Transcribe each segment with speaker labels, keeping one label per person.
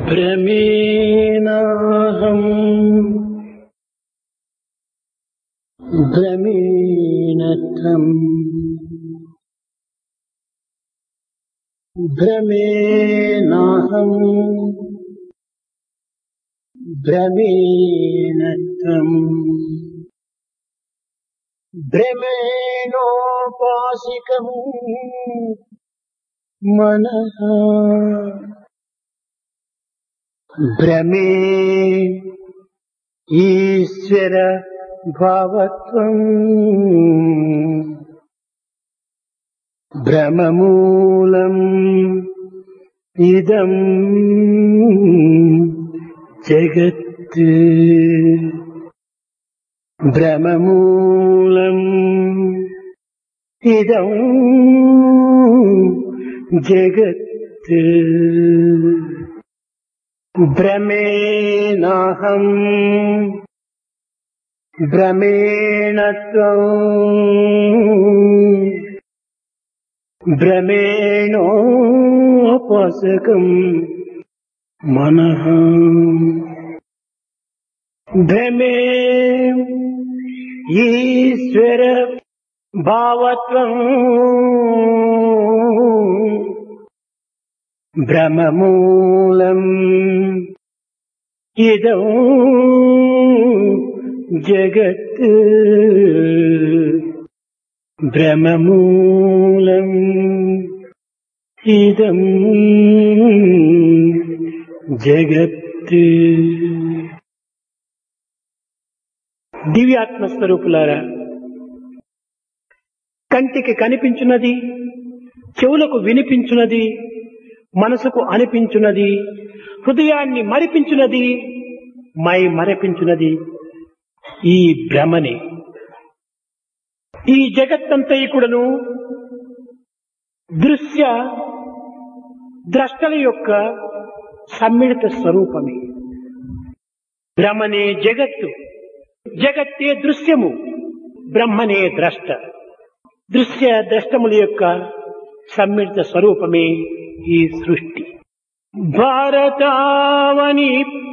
Speaker 1: భ్రమేణాహం భ్రమేణత్వం భ్రమేణాహం భ్రమేణత్వం భ్రమేణోపాసికం మనః భ్రమే ఈశ్వర భావత్వం భ్రమమూలం ఇదం జగత్ భ్రమమూలం ఇదం జగత్ భ్రమేణహం భ్రమేణత్వం భ్రమేణోపాసకం మనః భ్రమే ఈశ్వర భావత్వం భ్రమమూలం ఇదం జగత్ భ్రమమూలం ఇదం జగత్ దివ్యాత్మ స్వరూపులారా కంటికి కనిపించున్నది చెవులకు వినిపించున్నది మనసుకు అనిపించున్నది హృదయాన్ని మరిపించున్నది మై మరపించున్నది ఈ భ్రమనే ఈ జగత్తంతయుకుడను దృశ్య ద్రష్టల యొక్క సమ్మిళిత స్వరూపమే భ్రమనే జగత్తు జగత్తే దృశ్యము బ్రహ్మనే ద్రష్ట దృశ్య ద్రష్టముల యొక్క సమ్మిళిత స్వరూపమే ఈ సృష్టి భారతావని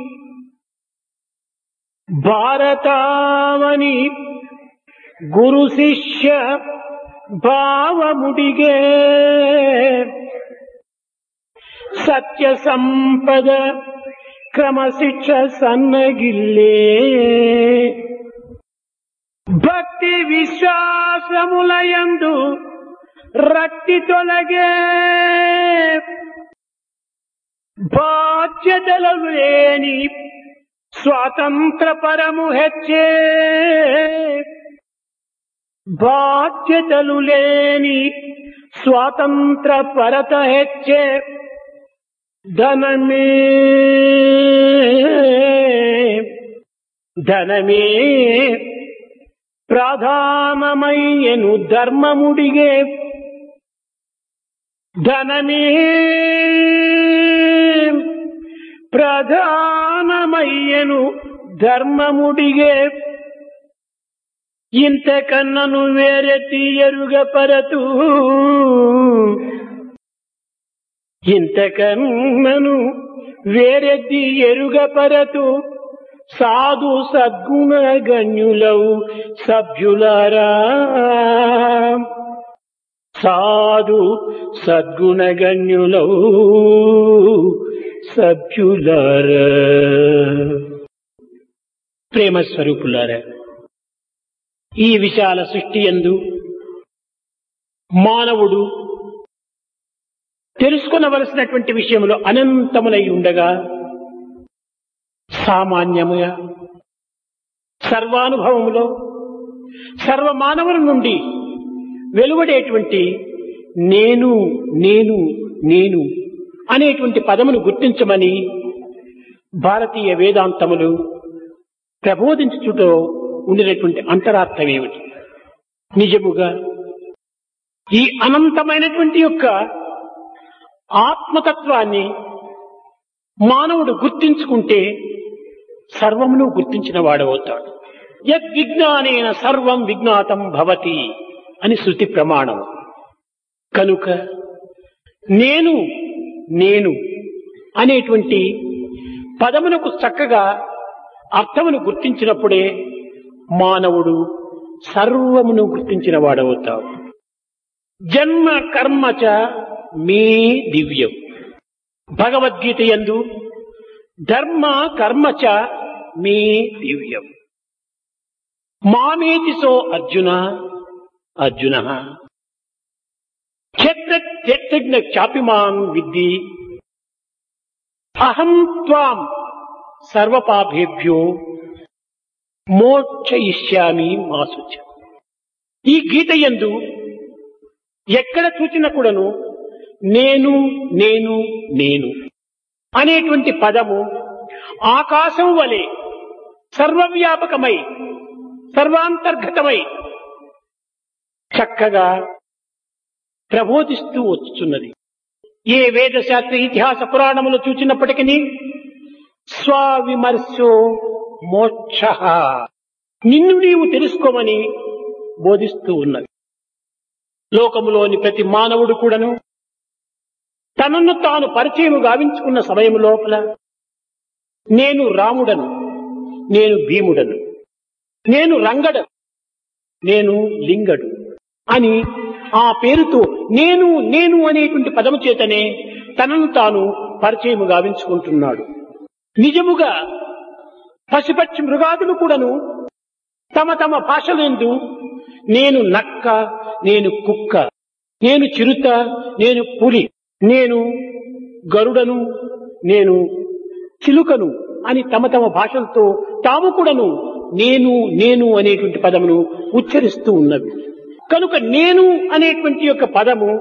Speaker 1: భారతావని గురు శిష్య భావముడిగే సత్య సంపద క్రమశిక్ష సన్నగిల్లే భక్తి విశ్వాసములయందు రక్తి తొలగే బాధ్యతలు లేని స్వాతంత్ర పరము హెచ్చే బాధ్యతలు లేని స్వాతంత్ర పరత హెచ్చే ధనమే ధనమే ప్రధానమయ్యను ధర్మముడిగే ధనమే ప్రధానమయ్యను ధర్మముడిగే ఇంతకన్నను వేరే తీయరుగ పరతూ ఇంతకన్నను వేరెద్ది ఎరుగపరతు సాధు సద్గుణ గణ్యులవు సభ్యులారా సాధు సద్గుణ గణ్యులవు సభ్యులారా ప్రేమ స్వరూపులారా ఈ విశాల సృష్టి ఎందు మానవుడు తెలుసుకునవలసినటువంటి విషయములు అనంతములై ఉండగా సామాన్యముగా సర్వానుభవములో సర్వ మానవుల నుండి వెలువడేటువంటి నేను నేను నేను అనేటువంటి పదమును గుర్తించమని భారతీయ వేదాంతములు ప్రబోధించుటో ఉండినటువంటి అంతరార్థం ఏమిటి నిజముగా ఈ అనంతమైనటువంటి యొక్క ఆత్మతత్వాన్ని మానవుడు గుర్తించుకుంటే సర్వమును గుర్తించిన వాడవుతాడు యద్విజ్ఞానేన సర్వం విజ్ఞాతం భవతి అని శృతి ప్రమాణం కనుక నేను నేను అనేటువంటి పదమునకు చక్కగా అర్థమును గుర్తించినప్పుడే మానవుడు సర్వమును గుర్తించిన వాడవుతాడు జన్మ కర్మ చ మే దివ్యం భగవద్గీత యందు ధర్మ కర్మ చ మే దివ్యం మామేతి సో అర్జున అర్జున క్షేత్ర క్షేత్రజ్ఞ చాపిమాం విద్ది అహం త్వాం సర్వపాపేభ్యో మోక్షయిష్యామి మాసుచ ఈ గీత యందు ఎక్కడ చూచిన కూడాను నేను నేను నేను అనేటువంటి పదము ఆకాశం వలె సర్వవ్యాపకమై సర్వాంతర్గతమై చక్కగా ప్రబోధిస్తూ వచ్చుచున్నది ఏ వేదశాస్త్ర ఇతిహాస పురాణములు చూచినప్పటికీ స్వవిమర్శో మోక్ష నిన్ను నీవు తెలుసుకోమని బోధిస్తూ ఉన్నది లోకములోని ప్రతి మానవుడు కూడాను తనను తాను పరిచయం గావించుకున్న సమయం లోపల నేను రాముడను నేను భీముడను నేను రంగడు నేను లింగడు అని ఆ పేరుతో నేను నేను అనేటువంటి పదము చేతనే తనను తాను పరిచయం గావించుకుంటున్నాడు నిజముగా పశుపక్షి మృగాదులు కూడాను తమ తమ భాషలందు నేను నక్క నేను కుక్క నేను చిరుత నేను పులి నేను గరుడను నేను చిలుకను అని తమ తమ భాషలతో తాము కూడాను నేను నేను అనేటువంటి పదమును ఉచ్చరిస్తూ ఉన్నవి కనుక నేను అనేటువంటి యొక్క పదము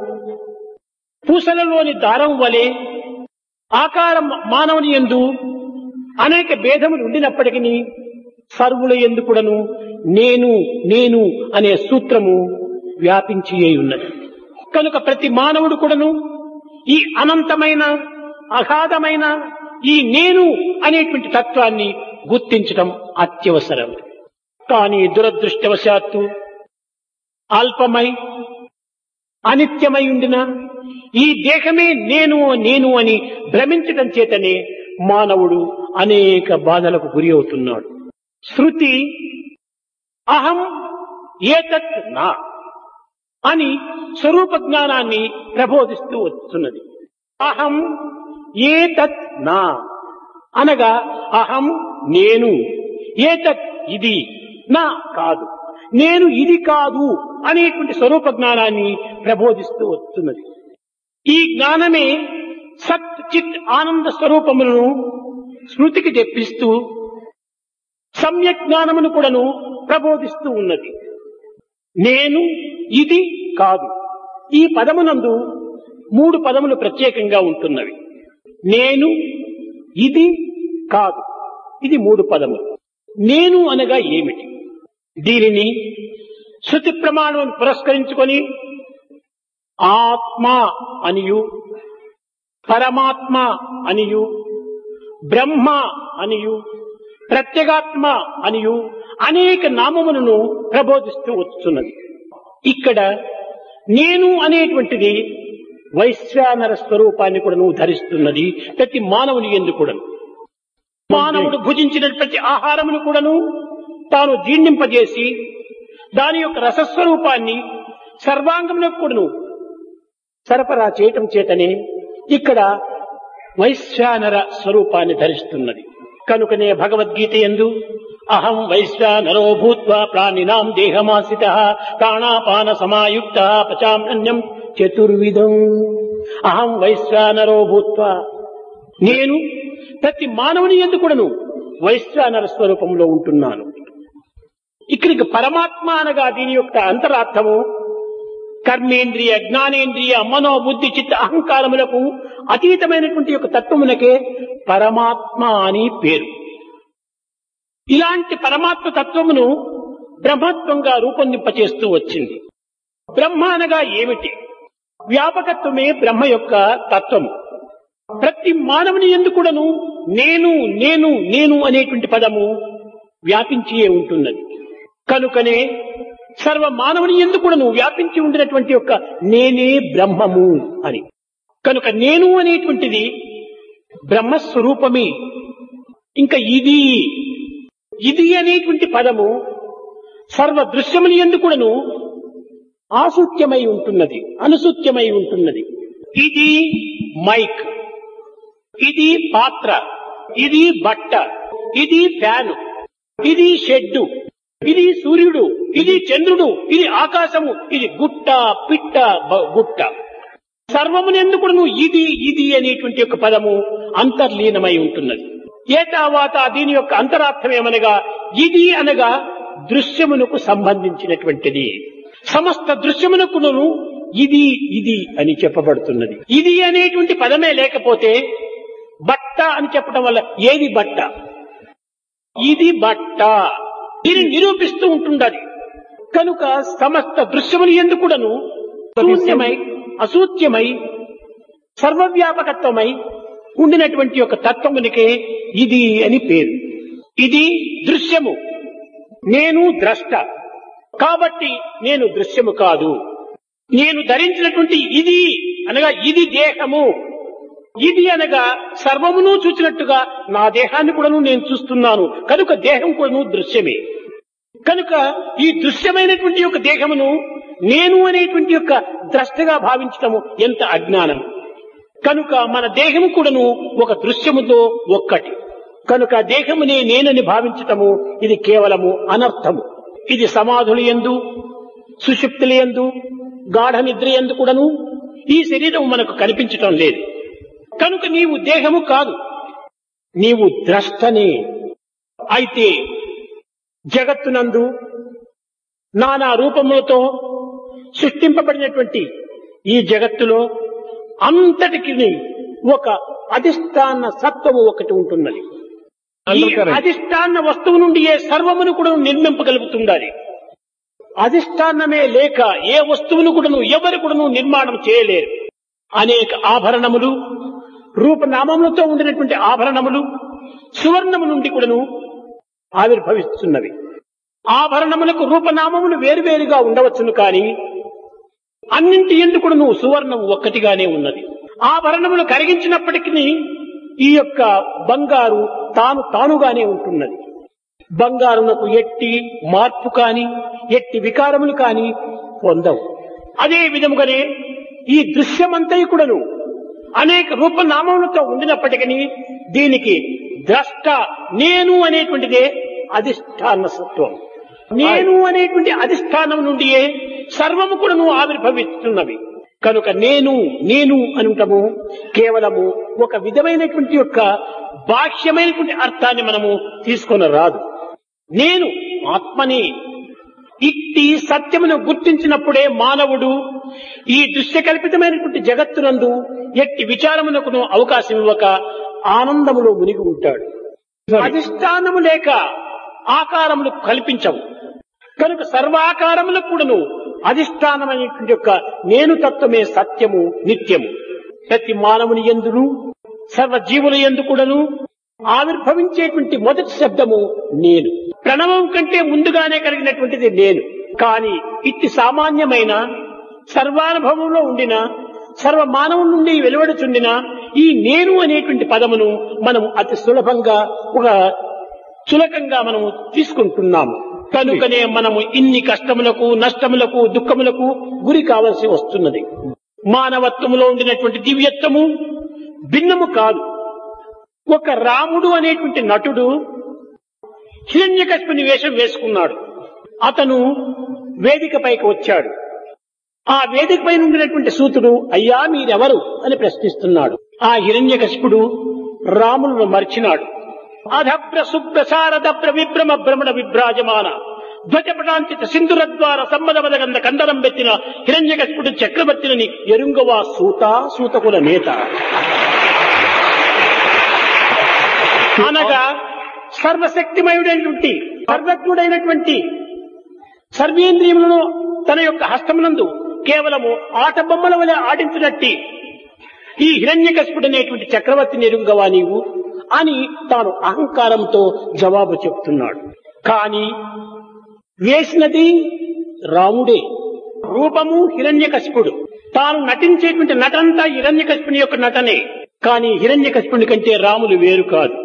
Speaker 1: పూసలలోని దారం వలె ఆకారం మానవుని ఎందు అనేక భేదములు ఉండినప్పటికీ సర్వుల ఎందు కూడాను నేను నేను అనే సూత్రము వ్యాపించి ఉన్నది కనుక ప్రతి మానవుడు కూడాను ఈ అనంతమైన అగాధమైన ఈ నేను అనేటువంటి తత్వాన్ని గుర్తించటం అత్యవసరం కానీ దురదృష్టవశాత్తు అల్పమై అనిత్యమై ఉండిన ఈ దేహమే నేను నేను అని భ్రమించటం చేతనే మానవుడు అనేక బాధలకు గురి అవుతున్నాడు శృతి అహం ఏతత్ నా అని స్వరూప జ్ఞానాన్ని ప్రబోధిస్తూ వస్తున్నది అహం ఏతత్ నా అనగా అహం నేను ఏతత్ ఇది నా కాదు నేను ఇది కాదు అనేటువంటి స్వరూప జ్ఞానాన్ని ప్రబోధిస్తూ వస్తున్నది ఈ జ్ఞానమే సత్ చిత్ ఆనంద స్వరూపములను స్మృతికి తెప్పిస్తూ సమ్యక్ జ్ఞానమును కూడాను ప్రబోధిస్తూ ఉన్నది నేను ఇది కాదు ఈ పదమునందు మూడు పదములు ప్రత్యేకంగా ఉంటున్నవి నేను ఇది కాదు ఇది మూడు పదములు నేను అనగా ఏమిటి దీనిని శృతి ప్రమాణం పురస్కరించుకొని ఆత్మ అనియు పరమాత్మ అనియు బ్రహ్మ అనియు ప్రత్యేగాత్మ అనియు అనేక నామములను ప్రబోధిస్తూ వచ్చున్నది ఇక్కడ నేను అనేటువంటిది వైశ్వానర స్వరూపాన్ని కూడా నువ్వు ధరిస్తున్నది ప్రతి మానవుని ఎందు కూడా మానవుడు భుజించిన ప్రతి ఆహారమును కూడాను తాను జీర్ణింపజేసి దాని యొక్క రసస్వరూపాన్ని సర్వాంగములకు కూడాను సరఫరా చేయటం చేతనే ఇక్కడ వైశ్వానర స్వరూపాన్ని ధరిస్తున్నది కనుకనే భగవద్గీత ఎందు అహం వైశ్వానరో భూత్వా ప్రాణినాం దేహమాసిత ప్రాణాపాన సమాయుక్త పచామ్యన్యం చతుర్విధం అహం వైశ్వానరో భూత్వా నేను ప్రతి మానవుని ఎందు కూడాను వైశ్వానర స్వరూపంలో ఉంటున్నాను ఇక్కడికి పరమాత్మ అనగా దీని యొక్క అంతరార్థము కర్మేంద్రియ జ్ఞానేంద్రియ మనోబుద్ధి చిత్త అహంకారములకు అతీతమైనటువంటి యొక్క తత్వమునకే పరమాత్మ అని పేరు ఇలాంటి పరమాత్మ తత్వమును బ్రహ్మత్వంగా రూపొందింపచేస్తూ వచ్చింది బ్రహ్మ అనగా ఏమిటి వ్యాపకత్వమే బ్రహ్మ యొక్క తత్వము ప్రతి మానవుని ఎందుకుడను నేను నేను నేను అనేటువంటి పదము వ్యాపించియే ఉంటున్నది కనుకనే సర్వ మానవుని ఎందుకుడను వ్యాపించి ఉండినటువంటి యొక్క నేనే బ్రహ్మము అని కనుక నేను అనేటువంటిది బ్రహ్మస్వరూపమే ఇంకా ఇది ఇది అనేటువంటి పదము సర్వ దృశ్యములు ఎందుకును ఆసూత్యమై ఉంటున్నది అనుసూత్యమై ఉంటున్నది ఇది మైక్ ఇది పాత్ర ఇది బట్ట ఇది ఫ్యాను ఇది షెడ్డు ఇది సూర్యుడు ఇది చంద్రుడు ఇది ఆకాశము ఇది గుట్ట పిట్ట బ- గుట్ట సర్వమునెందుకును ఇది ఇది అనేటువంటి యొక్క పదము అంతర్లీనమై ఉంటున్నది ఏ తర్వాత దీని యొక్క అంతరార్థం ఏమనగా ఇది అనగా దృశ్యమునకు సంబంధించినటువంటిది సమస్త దృశ్యమునకును ఇది ఇది అని చెప్పబడుతున్నది ఇది అనేటువంటి పదమే లేకపోతే బట్ట అని చెప్పడం వల్ల ఏది బట్ట ఇది బట్ట దీన్ని నిరూపిస్తూ ఉంటుండాలి కనుక సమస్త దృశ్యములు ఎందుకుడను శూన్యమై అసూత్యమై సర్వవ్యాపకత్వమై ఉండినటువంటి ఒక తత్వమునికే ఇది అని పేరు ఇది దృశ్యము నేను ద్రష్ట కాబట్టి నేను దృశ్యము కాదు నేను ధరించినటువంటి ఇది అనగా ఇది దేహము ఇది అనగా సర్వమును చూచినట్టుగా నా దేహాన్ని కూడాను నేను చూస్తున్నాను కనుక దేహం కూడాను దృశ్యమే కనుక ఈ దృశ్యమైనటువంటి యొక్క దేహమును నేను అనేటువంటి యొక్క ద్రష్టగా భావించటము ఎంత అజ్ఞానం కనుక మన దేహము కూడాను ఒక దృశ్యముతో ఒక్కటి కనుక దేహమునే నేనని భావించటము ఇది కేవలము అనర్థము ఇది సమాధులు ఎందు సుషుప్తులు ఎందు గాఢ నిద్ర ఎందు కూడాను ఈ శరీరం మనకు కనిపించటం లేదు కనుక నీవు దేహము కాదు నీవు ద్రష్టనే అయితే జగత్తునందు నానా రూపములతో సృష్టింపబడినటువంటి ఈ జగత్తులో అంతటికి ఒక అధిష్టాన సత్వము ఒకటి ఉంటున్నది ఈ
Speaker 2: Under current.
Speaker 1: అధిష్టాన వస్తువు నుండి ఏ సర్వమును కూడా నిర్మింపగలుగుతుండాలి అధిష్టానమే లేక ఏ వస్తువును కూడాను ఎవరు కూడాను నిర్మాణం చేయలేరు అనేక ఆభరణములు రూపనామములతో ఉండినటువంటి ఆభరణములు సువర్ణము నుండి కూడాను ఆవిర్భవిస్తున్నవి ఆభరణములకు రూపనామములు వేరువేరుగా ఉండవచ్చును కానీ అన్నింటి ఎందుకును సువర్ణం ఒక్కటిగానే ఉన్నది ఆభరణములు కరిగించినప్పటికీ ఈ యొక్క బంగారు తాను తానుగానే ఉంటున్నది బంగారునకు ఎట్టి మార్పు కాని ఎట్టి వికారములు కాని పొందవు అదే విధముగానే ఈ దృశ్యమంతై కూడాను అనేక రూపనామములతో ఉండినప్పటికీ దీనికి ద్రష్ట నేను అనేటువంటిదే అధిష్టాన సత్వం నేను అనేటువంటి అధిష్టానం నుండియే సర్వము కూడాను ఆవిర్భవిస్తున్నవి కనుక నేను నేను అనుటము కేవలము ఒక విధమైనటువంటి యొక్క బాహ్యమైనటువంటి అర్థాన్ని మనము తీసుకొని రాదు నేను ఆత్మని ఇట్టి సత్యమును గుర్తించినప్పుడే మానవుడు ఈ దృశ్యకల్పితమైనటువంటి జగత్తునందు ఎట్టి విచారమునకును అవకాశం ఇవ్వక ఆనందములో మునిగి ఉంటాడు అధిష్టానము లేక ఆకారములు కల్పించవు కనుక సర్వాకారములకు కూడాను అధిష్టానమైనటువంటి యొక్క నేను తత్వమే సత్యము నిత్యము ప్రతి మానవుని ఎందును సర్వ జీవుల ఎందు కూడాను ఆవిర్భవించేటువంటి మొదటి శబ్దము నేను ప్రణవం కంటే ముందుగానే కలిగినటువంటిది నేను కానీ ఇట్టి సామాన్యమైన సర్వానుభవంలో ఉండిన సర్వ మానవుల నుండి వెలువడుచుండిన ఈ నేను అనేటువంటి పదమును మనం అతి సులభంగా ఒక చులకంగా మనము తీసుకుంటున్నాము కనుకనే మనము ఇన్ని కష్టములకు నష్టములకు దుఃఖములకు గురి కావలసి వస్తున్నది మానవత్వములో ఉండినటువంటి దివ్యత్వము భిన్నము కాదు ఒక రాముడు అనేటువంటి నటుడు హిరణ్యకశిపుని వేషం వేసుకున్నాడు అతను వేదిక పైకి వచ్చాడు ఆ వేదిక పైన ఉండినటువంటి సూతుడు అయ్యా మీరెవరు అని ప్రశ్నిస్తున్నాడు ఆ హిరణ్యకశిపుడు రాములను మర్చినాడు అధప్ర సుప్రసారద ప్రవిభ్రమ భ్రమణ విభ్రాజమాన ధ్వజపటాంచిత సింధుర ద్వారా సమ్మదమదగంద కందరం పెట్టిన హిరణ్యకశిపుడు చక్రవర్తిని ఎరుంగవా సూత సూతకుల నేత అనగా సర్వశక్తిమయుడైనటువంటి సర్వజ్ఞుడైనటువంటి సర్వేంద్రియములను తన యొక్క హస్తమునందు కేవలము ఆట బొమ్మల వలె ఆడించినట్టి ఈ హిరణ్యకశిపుడు అనేటువంటి చక్రవర్తిని ఎరుంగవా నీవు అని తాను అహంకారంతో జవాబు చెప్తున్నాడు కాని వేసినది రాముడే రూపము హిరణ్యకశిపుడు తాను నటించేటువంటి నటంతా హిరణ్యకశిపుని యొక్క నటనే కానీ హిరణ్యకశిపుని కంటే రాములు వేరు కాదు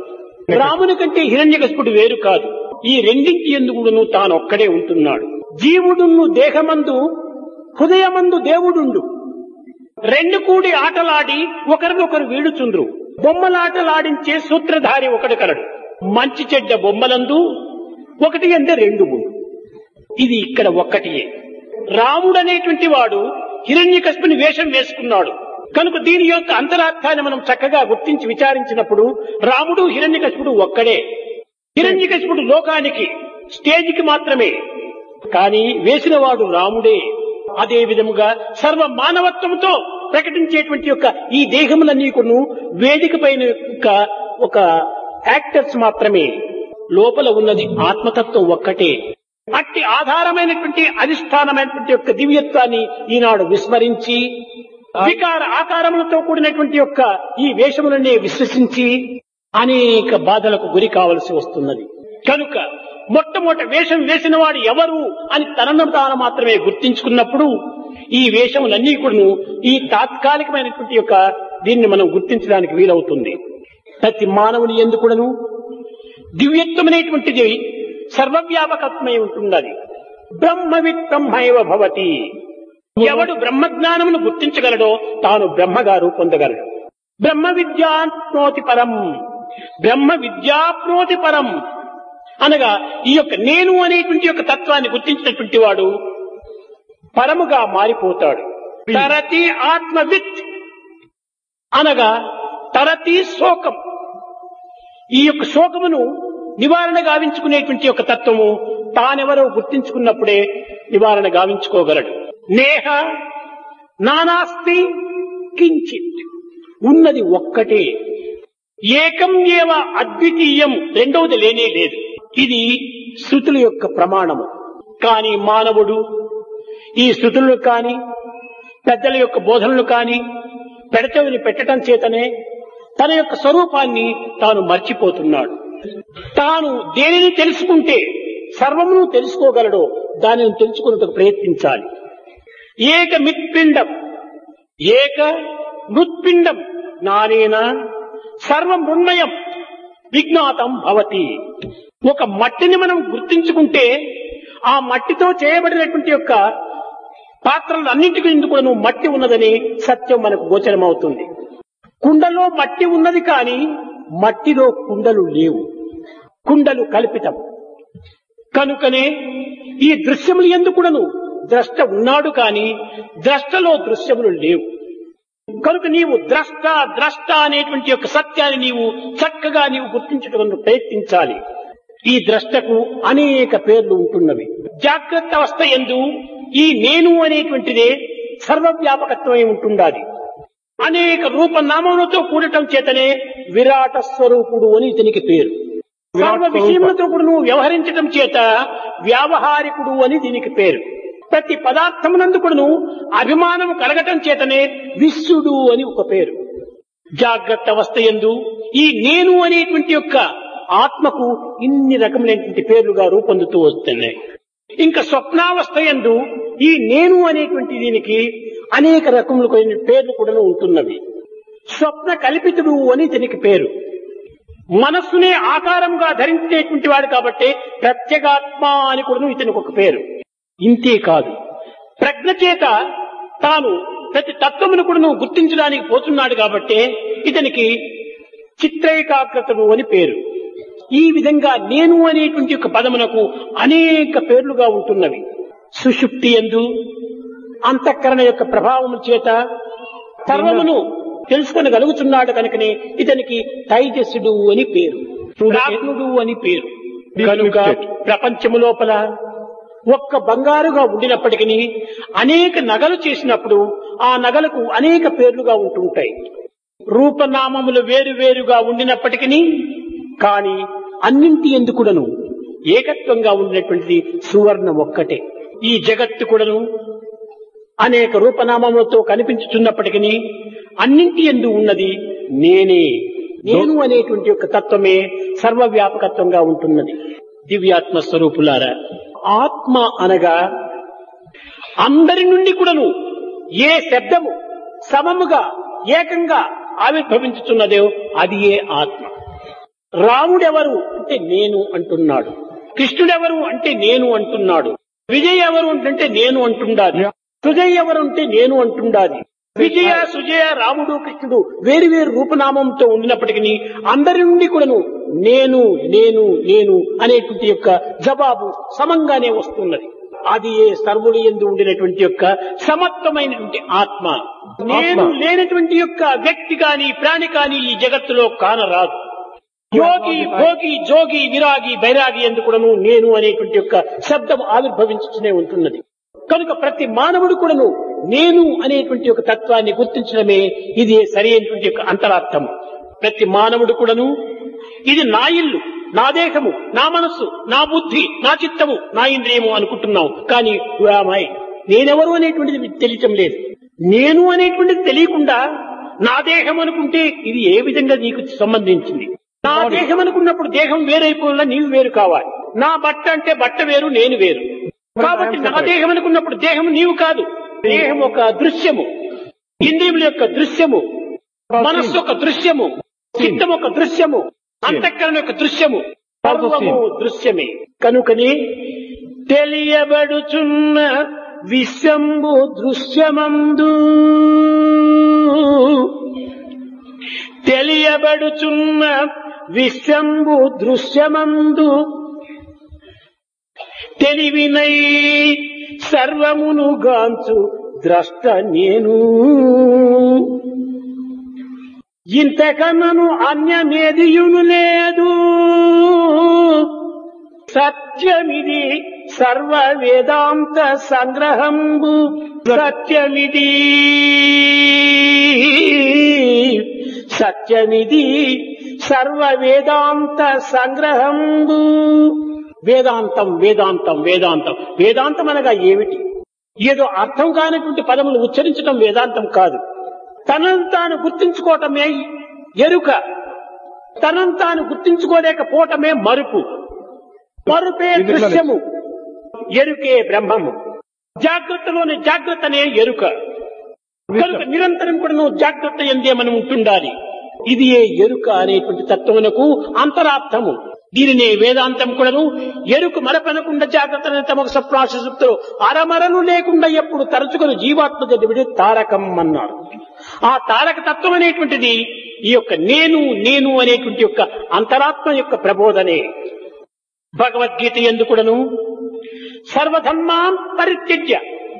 Speaker 1: రాముని కంటే హిరణ్యకశిపుడు వేరు కాదు ఈ రెండింటి ఎందుకును తాను ఒక్కడే ఉంటున్నాడు జీవుడును దేహమందు హృదయమందు దేవుడుండు రెండు కూడి ఆటలాడి ఒకరినొకరు వీడుచుండ్రు బొమ్మలాటలాడించే సూత్రధారి ఒకడు కలడు మంచి చెడ్డ బొమ్మలందు ఒకటి అంటే రెండు ఉండు ఇది ఇక్కడ ఒక్కటియే రాముడు అనేటువంటి వాడు హిరణ్యకశిపుని వేషం వేసుకున్నాడు కనుక దీని యొక్క అంతరార్థాన్ని మనం చక్కగా గుర్తించి విచారించినప్పుడు రాముడు హిరణ్యకశిపుడు ఒక్కడే హిరణ్యకశిపుడు లోకానికి స్టేజికి మాత్రమే కానీ వేసినవాడు రాముడే అదే విధముగా సర్వ మానవత్వంతో ప్రకటించేటువంటి యొక్క ఈ దేహములన్నీ కొను వేదిక పైన యొక్క ఒక యాక్టర్స్ మాత్రమే లోపల ఉన్నది ఆత్మతత్వం ఒక్కటే అట్టి ఆధారమైనటువంటి అధిష్టానమైనటువంటి యొక్క దివ్యత్వాన్ని ఈనాడు విస్మరించి వికార ఆకారములతో కూడినటువంటి యొక్క ఈ వేషములనే విశ్వసించి అనేక బాధలకు గురి కావలసి వస్తున్నది కనుక మొట్టమొదటి వేషం వేసిన వాడు ఎవరు అని తనను తాను మాత్రమే గుర్తించుకున్నప్పుడు ఈ వేషములన్నీ కూడా ఈ తాత్కాలికమైనటువంటి యొక్క దీన్ని మనం గుర్తించడానికి వీలవుతుంది ప్రతి మానవుని ఎందుకుడను దివ్యత్వమైనటువంటిది సర్వవ్యాపకత్వమై ఉంటున్నది బ్రహ్మవిత్ బ్రహ్మైవ భవతి ఎవడు బ్రహ్మజ్ఞానమును గుర్తించగలడో తాను బ్రహ్మగా రూపొందగలడు బ్రహ్మ విద్యాప్నోతి పరం బ్రహ్మ విద్యాప్నోతి పరం అనగా ఈ యొక్క నేను అనేటువంటి యొక్క తత్వాన్ని గుర్తించినటువంటి వాడు పరముగా మారిపోతాడు తరతి ఆత్మవిత్ అనగా తరతి శోకం ఈ యొక్క శోకమును నివారణ గావించుకునేటువంటి యొక్క తత్వము తానెవరో గుర్తించుకున్నప్పుడే నివారణ గావించుకోగలడు నేహ నానాస్తి కించిత్ ఉన్నది ఒక్కటే ఏకం ఏవ అద్వితీయం రెండవది లేనే లేదు ఇది శృతుల యొక్క ప్రమాణము కానీ మానవుడు ఈ శృతులను కాని పెద్దల యొక్క బోధనలు కాని పెడచెవిని పెట్టడం చేతనే తన యొక్క స్వరూపాన్ని తాను మర్చిపోతున్నాడు తాను దేనిని తెలుసుకుంటే సర్వమును తెలుసుకోగలడో దానిని తెలుసుకున్నట్టుకు ప్రయత్నించాలి ఏక మిత్పిండం ఏక మృత్పిండం నానేన సర్వమృణ్మయం విజ్ఞాతం భవతి ఒక మట్టిని మనం గుర్తించుకుంటే ఆ మట్టితో చేయబడినటువంటి యొక్క పాత్రలు అన్నింటికి ఎందుకు నువ్వు మట్టి ఉన్నదని సత్యం మనకు గోచరమవుతుంది కుండలో మట్టి ఉన్నది కానీ మట్టిలో కుండలు లేవు కుండలు కల్పితం కనుకనే ఈ దృశ్యములు ఎందుకుడను ద్రష్ట ఉన్నాడు కానీ ద్రష్టలో దృశ్యములు లేవు కనుక నీవు ద్రష్ట ద్రష్ట అనేటువంటి యొక్క సత్యాన్ని నీవు చక్కగా నీవు గుర్తించడం ప్రయత్నించాలి ఈ ద్రష్టకు అనేక పేర్లు ఉంటున్నవి జాగ్రత్త అవస్థ ఎందు ఈ నేను అనేటువంటిదే సర్వవ్యాపకత్వమై ఉంటుండాలి అనేక రూపనామములతో కూడటం చేతనే విరాట స్వరూపుడు అని ఇతనికి పేరు సర్వ విషయములతో కూడా నువ్వు వ్యవహరించడం చేత వ్యావహారికుడు అని దీనికి పేరు ప్రతి పదార్థమునందు కూడాను అభిమానం కలగటం చేతనే విశ్వడు అని ఒక పేరు జాగ్రత్త అవస్థ ఎందు ఈ నేను అనేటువంటి యొక్క ఆత్మకు ఇన్ని రకములైనటువంటి పేర్లుగా రూపొందుతూ వస్తున్నాయి ఇంకా స్వప్నావస్థ ఎందు ఈ నేను అనేటువంటి దీనికి అనేక రకములు కొన్ని పేర్లు కూడా ఉంటున్నవి స్వప్న కల్పితుడు అని దీనికి పేరు మనస్సునే ఆకారంగా ధరించేటువంటి వాడు కాబట్టి ప్రత్యేగాత్మ అని కూడా ఇతనికి ఒక పేరు ఇంతే కాదు ప్రజ్ఞ చేత తాను ప్రతి తత్వమును కూడా నువ్వు గుర్తించడానికి పోతున్నాడు కాబట్టి ఇతనికి చిత్రైకాగ్రతము అని పేరు ఈ విధంగా నేను అనేటువంటి యొక్క పదమునకు అనేక పేర్లుగా ఉంటున్నవి సుషుప్తి ఎందు అంతఃకరణ యొక్క ప్రభావము చేత సర్వమును తెలుసుకొనగలుగుతున్నాడు కనుకనే ఇతనికి తైజస్సుడు అని పేరు ప్రాజ్ఞుడు అని పేరు కనుక ప్రపంచము లోపల ఒక్క బంగారుగా ఉండినప్పటికీ అనేక నగలు చేసినప్పుడు ఆ నగలకు అనేక పేర్లుగా ఉంటుంటాయి రూపనామములు వేరు వేరుగా ఉండినప్పటికీ కానీ అన్నింటి ఎందుకుడను ఏకత్వంగా ఉండినటువంటిది సువర్ణం ఒక్కటే ఈ జగత్తు కూడాను అనేక రూపనామములతో కనిపించుతున్నప్పటికీ అన్నింటి ఎందు ఉన్నది నేనే నేను అనేటువంటి యొక్క తత్వమే సర్వవ్యాపకత్వంగా ఉంటున్నది దివ్యాత్మ స్వరూపులారా ఆత్మ అనగా అందరి నుండి కూడాను ఏ శబ్దము సమముగా ఏకంగా ఆవిర్భవించుతున్నదో అది ఏ ఆత్మ రాముడెవరు అంటే నేను అంటున్నాడు కృష్ణుడెవరు అంటే నేను అంటున్నాడు విజయ్ ఎవరు అంటే నేను అంటుండాలి సుజయ్ ఎవరు అంటే నేను అంటుండాలి విజయ సుజయ రాముడు కృష్ణుడు వేరు వేరు రూపనామంతో ఉండినప్పటికీ అందరి నుండి కూడాను నేను నేను నేను అనేటువంటి యొక్క జవాబు సమంగానే వస్తున్నది అది ఏ సర్వుడు ఎందు ఉండినటువంటి యొక్క సమత్వమైనటువంటి ఆత్మ నేను లేనటువంటి యొక్క వ్యక్తి కాని ప్రాణి కాని ఈ జగత్తులో కానరాదు యోగి భోగి జోగి విరాగి బైరాగి ఎందుకుడను నేను అనేటువంటి యొక్క శబ్దం ఆవిర్భవించుతూనే ఉంటున్నది కనుక ప్రతి మానవుడు కూడాను నేను అనేటువంటి ఒక తత్వాన్ని గుర్తించడమే ఇది సరి అయినటువంటి యొక్క అంతరార్థం ప్రతి మానవుడు కూడాను ఇది నా ఇల్లు నా దేహము నా మనస్సు నా బుద్ధి నా చిత్తము నా ఇంద్రియము అనుకుంటున్నాం కానీ రామాయ్ నేనెవరు అనేటువంటిది తెలియటం లేదు నేను అనేటువంటిది తెలియకుండా నా దేహం అనుకుంటే ఇది ఏ విధంగా నీకు సంబంధించింది నా దేహం అనుకున్నప్పుడు దేహం వేరైపోయినా నీవు వేరు కావాలి నా బట్ట అంటే బట్ట వేరు నేను వేరు కాబట్టి నా దేహం అనుకున్నప్పుడు దేహం నీవు కాదు దేహం ఒక దృశ్యము ఇంద్రియముల యొక్క దృశ్యము మనస్సు ఒక దృశ్యము చిత్తం ఒక దృశ్యము అంతఃకరణ యొక్క దృశ్యము సర్వము దృశ్యమే కనుకని తెలియబడుచున్న విశ్వంబు దృశ్యమందు తెలియబడుచున్న విశ్వంబు దృశ్యమందు తెలివినై సర్వమును గాంచు ద్రష్ట నేను ఇంతకన్నను అన్యమేదియును లేదు సత్యమిది సర్వ వేదాంత సంగ్రహంబు సత్యమిది సత్యమిది సర్వ వేదాంత సంగ్రహంబు వేదాంతం వేదాంతం వేదాంతం వేదాంతం అనగా ఏమిటి ఏదో అర్థం కానటువంటి పదములు ఉచ్చరించడం వేదాంతం కాదు తనను తాను గుర్తించుకోవటమే ఎరుక తనను తాను గుర్తించుకోలేకపోవటమే మరుపు మరుపే దృశ్యము ఎరుకే బ్రహ్మము జాగ్రత్తలోని జాగ్రత్తనే ఎరుక కనుక నిరంతరం కూడా నువ్వు జాగ్రత్త ఎందే మనం ఉంటుండాలి ఇది ఏ ఎరుక అనేటువంటి తత్వమునకు అంతరార్థము దీనినే వేదాంతం కూడాను ఎరుకు మరపనకుండా జాగ్రత్త తమకు సప్రాశుప్తులు అరమరలు లేకుండా ఎప్పుడు తరచుకొని జీవాత్మ చదివిడి తారకం అన్నాడు ఆ తారక తత్వం అనేటువంటిది ఈ యొక్క నేను నేను అనేటువంటి యొక్క అంతరాత్మ యొక్క ప్రబోధనే భగవద్గీత ఎందుకుడను సర్వధర్మాన్ పరిత్యజ్య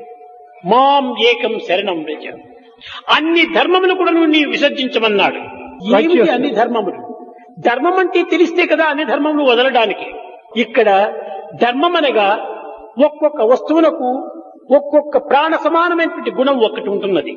Speaker 1: మాం ఏకం శరణం రజ అన్ని ధర్మములు కూడా నీ విసర్జించమన్నాడు ఏమిటి అన్ని ధర్మములు ధర్మం అంటే తెలిస్తే కదా అన్ని ధర్మములు వదలడానికి ఇక్కడ ధర్మం అనగా ఒక్కొక్క వస్తువులకు ఒక్కొక్క ప్రాణ సమానమైనటువంటి గుణం ఒక్కటి ఉంటున్నది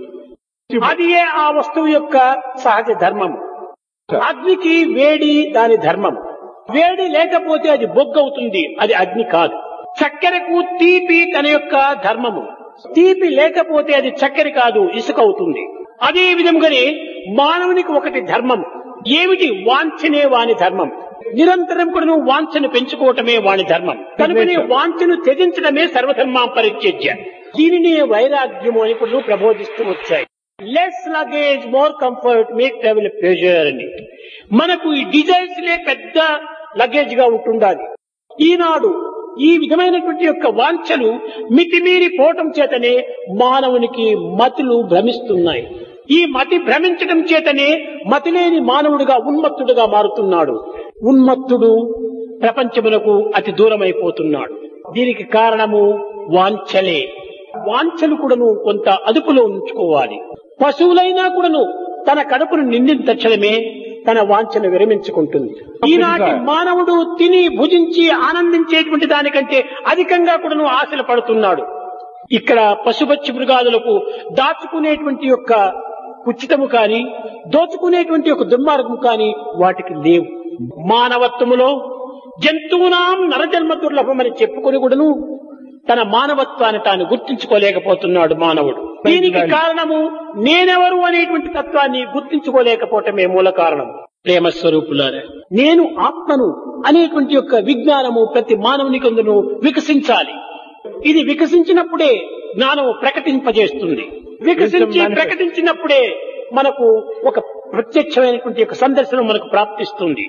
Speaker 1: అది ఏ ఆ వస్తువు యొక్క సహజ ధర్మము అగ్నికి వేడి దాని ధర్మం వేడి లేకపోతే అది బొగ్గవుతుంది అది అగ్ని కాదు చక్కెరకు తీపి తన యొక్క ధర్మము తీపి లేకపోతే అది చక్కెర కాదు ఇసుక అవుతుంది అదే విధంగానే మానవునికి ఒకటి ధర్మం ఏమిటి వాంఛనే వాని ధర్మం నిరంతరం కూడా నువ్వు వాంఛను పెంచుకోవటమే వాని ధర్మం కనుకనే వాంఛను త్యజించడమే సర్వధర్మా పరిత్యజ్య దీనిని వైరాగ్యము అని ఇప్పుడు ప్రబోధిస్తూ వచ్చాయి less luggage more comfort make travel pleasure అని మనకు ఈ డిజైన్స్ లే పెద్ద లగేజ్ గా ఉంటుండాలి ఈనాడు ఈ విధమైనటువంటి యొక్క వాంఛలు మితిమీరి పోవటం చేతనే మానవునికి మతులు భ్రమిస్తున్నాయి ఈ మతి భ్రమించడం చేతనే మతిలేని మానవుడిగా ఉన్మత్తుడుగా మారుతున్నాడు ఉన్మత్తుడు ప్రపంచమునకు అతి దూరమైపోతున్నాడు దీనికి కారణము వాంఛలే వాంఛలు కూడాను కొంత అదుపులో ఉంచుకోవాలి పశువులైనా కూడాను తన కడుపును నిండిన తక్షణమే తన వాంఛను విరమించుకుంటుంది ఈనాటి మానవుడు తిని భుజించి ఆనందించేటువంటి దానికంటే అధికంగా కూడాను ఆశలు పడుతున్నాడు ఇక్కడ పశుపక్షి మృగాదులకు దాచుకునేటువంటి యొక్క కుచితము కాని దోచుకునేటువంటి ఒక దుర్మార్గం కాని వాటికి లేవు మానవత్వములో జంతువునాం నరజన్మ దుర్లభమని చెప్పుకొని కూడాను తన మానవత్వాన్ని తాను గుర్తించుకోలేకపోతున్నాడు మానవుడు దీనికి కారణము నేనెవరు అనేటువంటి తత్వాన్ని గుర్తించుకోలేకపోవటమే మూల కారణం ప్రేమ స్వరూపులారా నేను ఆత్మను అనేటువంటి యొక్క విజ్ఞానము ప్రతి మానవునికి అందును వికసించాలి ఇది వికసించినప్పుడే జ్ఞానము ప్రకటింపజేస్తుంది వికసించి ప్రకటించినప్పుడే మనకు ఒక ప్రత్యక్షమైనటువంటి యొక్క సందర్శనం మనకు ప్రాప్తిస్తుంది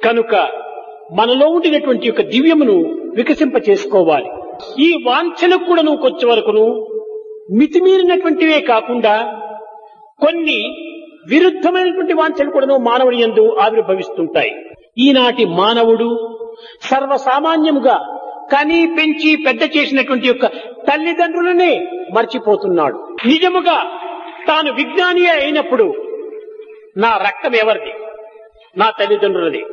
Speaker 1: కనుక మనలో ఉండినటువంటి యొక్క దివ్యమును వికసింప చేసుకోవాలి ఈ వాంఛలకు కూడా నువ్వు కొంచెం వరకును మితిమీరినటువంటివే కాకుండా కొన్ని విరుద్ధమైనటువంటి వాంఛలు కూడా మానవుని యందు ఆవిర్భవిస్తుంటాయి ఈనాటి మానవుడు సర్వసామాన్యముగా కని పెంచి పెద్ద చేసినటువంటి యొక్క తల్లిదండ్రులనే మర్చిపోతున్నాడు నిజముగా తాను విజ్ఞాని అయినప్పుడు నా రక్తం ఎవరిది నా తల్లిదండ్రులది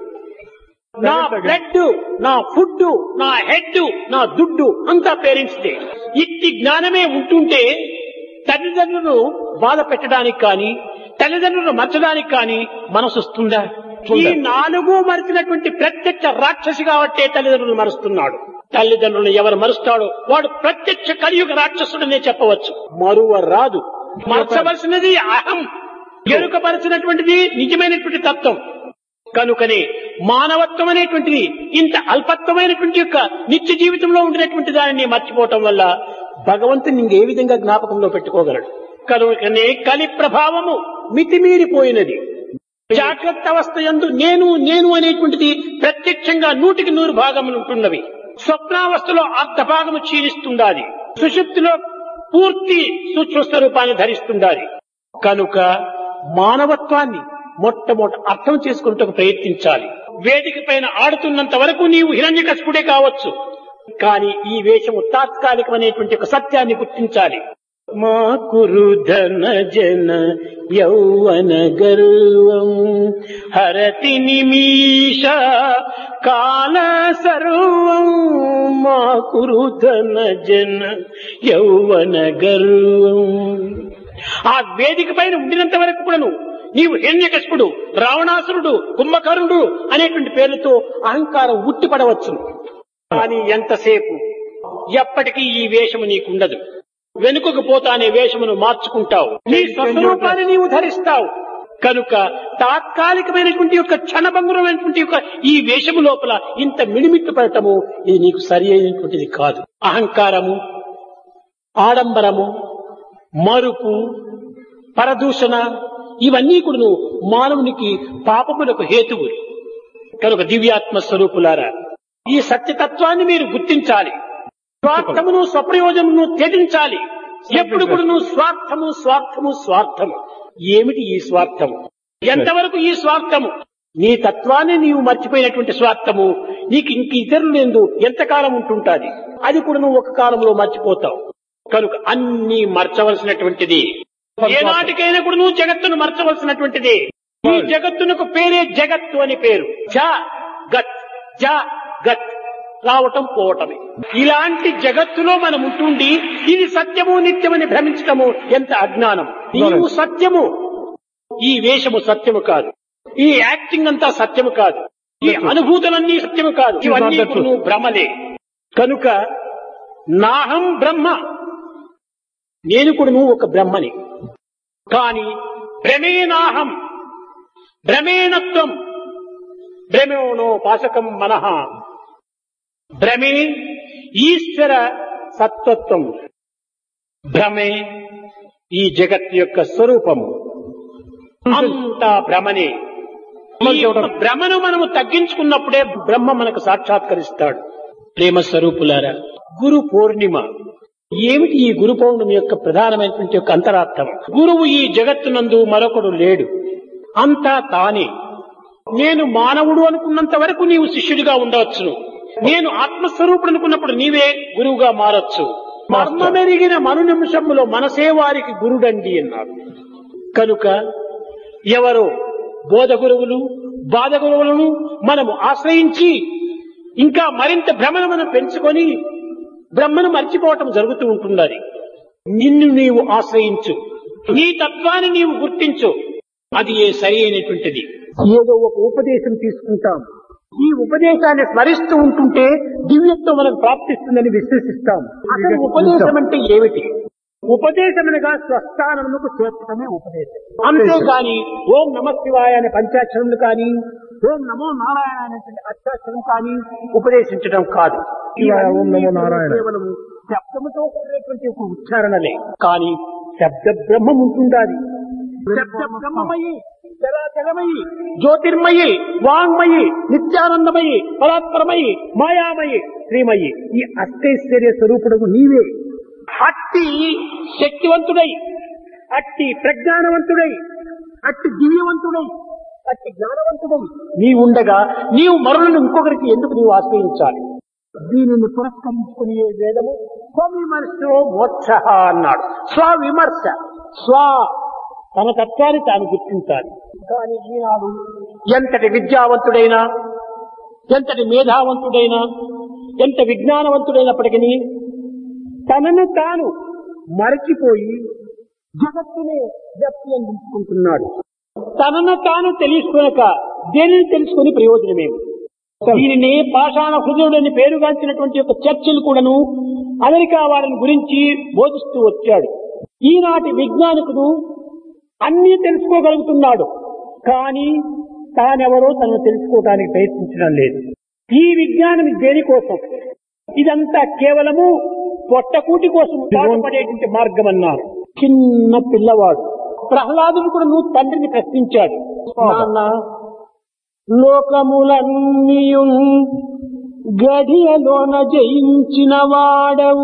Speaker 1: నా బ్లడ్ నా ఫుడ్ నా హెడ్ నా దుడ్డు అంతా పేరెంట్స్ డే ఇట్టి జ్ఞానమే ఉంటుంటే తల్లిదండ్రులను బాధ పెట్టడానికి కానీ తల్లిదండ్రులను మర్చడానికి కానీ మనసు వస్తుందా ఈ నాలుగు మరిచినటువంటి ప్రత్యక్ష రాక్షసి కాబట్టే తల్లిదండ్రులు మరుస్తున్నాడు తల్లిదండ్రులను ఎవరు మరుస్తాడో వాడు ప్రత్యక్ష కలియుగ రాక్షసుడనే చెప్పవచ్చు మరువ రాదు మరచవలసినది అహం ఎరుకపరచినటువంటిది నిజమైనటువంటి తత్వం కనుకనే మానవత్వం అనేటువంటిది ఇంత అల్పత్వమైనటువంటి యొక్క నిత్య జీవితంలో ఉండినటువంటి దానిని మర్చిపోవటం వల్ల భగవంతుని ఇంకే విధంగా జ్ఞాపకంలో పెట్టుకోగలడు కనుకనే కలి ప్రభావము మితిమీరిపోయినది జాగ్రత్త అవస్థ యందు నేను నేను అనేటువంటిది ప్రత్యక్షంగా నూటికి నూరు భాగములు ఉంటున్నవి స్వప్నావస్థలో అర్ధ భాగము క్షీణిస్తుండాలి సుషుప్తిలో పూర్తి సూక్ష్మ స్వరూపాన్ని ధరిస్తుండాలి కనుక మానవత్వాన్ని మొట్టమొదట అర్థం చేసుకుంటూ ప్రయత్నించాలి వేదిక పైన ఆడుతున్నంత వరకు నీవు హిరణ్యకశిపుడే కావచ్చు కానీ ఈ వేషము తాత్కాలికమైనటువంటి ఒక సత్యాన్ని గుర్తించాలి మా కురు ధన జన యౌవన గర్వం హరతి నిమీష కాల సర్వం మా కురు ధన జన యౌవన గర్వం ఆ వేదిక పైన ఉండినంత వరకు కూడాను నీవు హిరణ్యకశిపుడు రావణాసురుడు కుంభకరుడు అనేటువంటి పేర్లతో అహంకారం ఉట్టిపడవచ్చు కానీ ఎంతసేపు ఎప్పటికీ ఈ వేషము నీకుండదు వెనుకకు పోతానే వేషమును మార్చుకుంటావు నీ స్వస్వరూపాన్ని నీవు ధరిస్తావు కనుక తాత్కాలికమైనటువంటి యొక్క క్షణభంగురమైనటువంటి యొక్క ఈ వేషము లోపల ఇంత మిడిమిట్టు పడటము ఇది నీకు సరి అయినటువంటిది కాదు అహంకారము ఆడంబరము మరుపు పరదూషణ ఇవన్నీ కూడా మానవునికి పాపములకు హేతువులు కనుక దివ్యాత్మ స్వరూపులారా ఈ సత్యతత్వాన్ని మీరు గుర్తించాలి స్వార్థమును స్వప్రయోజనమును త్యజించాలి ఎప్పుడు కూడా నువ్వు స్వార్థము స్వార్థము స్వార్థము ఏమిటి ఈ స్వార్థము ఎంతవరకు ఈ స్వార్థము నీ తత్వాన్ని నీవు మర్చిపోయినటువంటి స్వార్థము నీకు ఇంక ఇతరులు ఎందు ఎంతకాలం ఉంటుంటాది అది కూడా నువ్వు ఒక కాలంలో మర్చిపోతావు కనుక అన్ని మర్చవలసినటువంటిది ఏనాటికైనా కూడా నువ్వు జగత్తును మర్చవలసినటువంటిది ఈ జగత్తునకు పేరే జగత్తు అని పేరు జ గత్ జ గత్ రావటం పోవటమే ఇలాంటి జగత్తులో మనం ఉంటుండి ఇది సత్యము నిత్యమని భ్రమించటము ఎంత అజ్ఞానం నీవు సత్యము ఈ వేషము సత్యము కాదు ఈ యాక్టింగ్ అంతా సత్యము కాదు ఈ అనుభూతులన్నీ సత్యము కాదు ఇవన్నీ కూడా నువ్వు భ్రమలే కనుక నాహం బ్రహ్మ నేను కూడా నువ్వు ఒక బ్రహ్మని కాని భ్రమేనాహం భ్రమేణత్వం భ్రమేణో పాశకం మనః భ్రమే ఈశ్వర సత్వత్వం భ్రమే ఈ జగత్ యొక్క స్వరూపము అంతా భ్రమనే ఈ భ్రమను మనము తగ్గించుకున్నప్పుడే బ్రహ్మ మనకు సాక్షాత్కరిస్తాడు ప్రేమ స్వరూపులారా గురు పూర్ణిమ ఏమిటి ఈ గురు పౌర్ణమి యొక్క ప్రధానమైనటువంటి యొక్క అంతరార్థం గురువు ఈ జగత్తునందు మరొకడు లేడు అంతా తానే నేను మానవుడు అనుకున్నంత వరకు నీవు శిష్యుడిగా ఉండవచ్చును నేను ఆత్మస్వరూపుడు అనుకున్నప్పుడు నీవే గురువుగా మారొచ్చు మర్మమెరిగిన మను నిమిషములో మనసే వారికి గురుడండి అన్నారు కనుక ఎవరో బోధ గురువులు బాధ గురువులను మనము ఆశ్రయించి ఇంకా మరింత భ్రమను మనం పెంచుకొని బ్రహ్మను మర్చిపోవటం జరుగుతూ ఉంటున్నది నిన్ను నీవు ఆశ్రయించు నీ తత్వాన్ని నీవు గుర్తించు అది ఏ సరి అయినటువంటిది ఏదో ఒక ఉపదేశం తీసుకుంటాం ఈ ఉపదేశాన్ని స్మరిస్తూ ఉంటుంటే దివ్యత్వం మనకు ప్రాప్తిస్తుందని విశ్వసిస్తాం అసలు ఉపదేశం అంటే ఏమిటి ఉపదేశమనగా స్వస్థానమునకు చేర్చడమే ఉపదేశం అంతేగాని ఓం నమ శివాయ అనే పంచాక్షరములు కానీ ఓం నమో నారాయణ అనేటువంటి అష్టాక్షరం కానీ ఉపదేశించడం కాదు
Speaker 2: శివాయ, ఓం నమో నారాయణ.
Speaker 1: కేవలం శబ్దముతో కూడినటువంటి ఒక ఉచ్చారణలే కానీ శబ్ద బ్రహ్మం ఉంటుండాలి శబ్ద బ్రహ్మమయి జలాచలమయి జ్యోతిర్మయి వాంగ్మయి నిత్యానందమయి పరాత్పరమయి మాయామయి శ్రీమయి ఈ అష్టైశ్వర్య స్వరూపుడు నీవే అట్టి శక్తివంతుడై అట్టి ప్రజ్ఞానవంతుడై అట్టి దివ్యవంతుడై అట్టి జ్ఞానవంతుడై నీ ఉండగా నీవు మరులను ఇంకొకరికి ఎందుకు నీవు ఆశ్రయించాలి దీనిని పురస్కరించుకుని ఏ వేదము స్వవిమర్శో మోక్ష అన్నాడు స్వవిమర్శ స్వ తన తత్వాన్ని తాను గుర్తించాలి కానీ ఈనాడు ఎంతటి విద్యావంతుడైనా ఎంతటి మేధావంతుడైనా ఎంత విజ్ఞానవంతుడైనప్పటికీ తనను తాను మరచిపోయి జగత్తునే జప్తి అందించుకుంటున్నాడు తనను తాను తెలుసుకొనక దేనిని తెలుసుకుని ప్రయోజనమేమి దీనిని పాషాణ హృదయుడని పేరుగాంచినటువంటి యొక్క చర్చలు కూడాను అమెరికా వారిని గురించి బోధిస్తూ వచ్చాడు ఈనాటి విజ్ఞానికుడు అన్నీ తెలుసుకోగలుగుతున్నాడు కానీ తానెవరో తనను తెలుసుకోవడానికి ప్రయత్నించడం లేదు ఈ విజ్ఞానం దేనికోసం ఇదంతా కేవలము పొట్టకూటి కోసం పాటుపడేటువంటి మార్గం అన్నారు చిన్న పిల్లవాడు ప్రహ్లాదుడు కూడా నువ్వు తండ్రిని ప్రశ్నించాడు నాన్న లోకములన్నీయు గడియలోన జయించిన వాడవు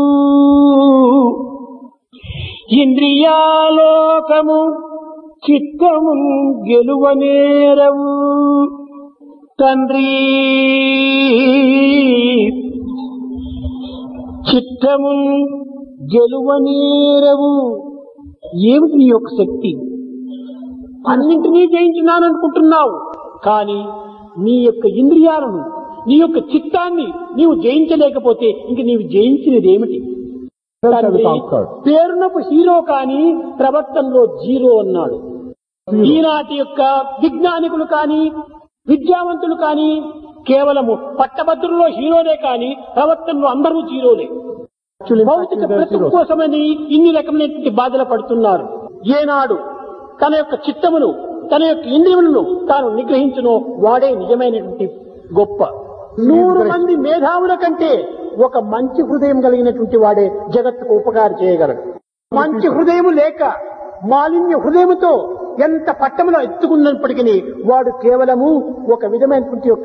Speaker 1: ఇంద్రియాలోకము చిత్తము గెలువనేరవు తండ్రి చిత్తము గెలువనేరవు ఏమిటి నీ యొక్క శక్తి అన్నింటినీ జయించినాను అనుకుంటున్నావు కానీ నీ యొక్క ఇంద్రియాలను నీ యొక్క చిత్తాన్ని నీవు జయించలేకపోతే ఇంక నీవు జయించినది ఏమిటి తండ్రి, పేరునకు హీరో కానీ ప్రవర్తనలో జీరో అన్నాడు ఈనాటి యొక్క విజ్ఞానికులు కానీ విద్యావంతులు కానీ కేవలము పట్టభద్రుల్లో హీరోలే కానీ ప్రవర్తనలో అందరూ జీరోలే భౌతిక బ్రతుకు కోసమని ఇన్ని రకమైనటువంటి బాధలు పడుతున్నారు ఏనాడు తన యొక్క చిత్తమును తన యొక్క ఇంద్రియములను తాను నిగ్రహించును వాడే నిజమైనటువంటి గొప్ప నూరు మంది మేధావుల కంటే ఒక మంచి హృదయం కలిగినటువంటి వాడే జగత్తుకు ఉపకారం చేయగలడు మంచి హృదయం లేక మాలిన్య హృదయముతో ఎంత పట్టములో ఎత్తుకున్నప్పటికీ వాడు కేవలము ఒక విధమైనటువంటి యొక్క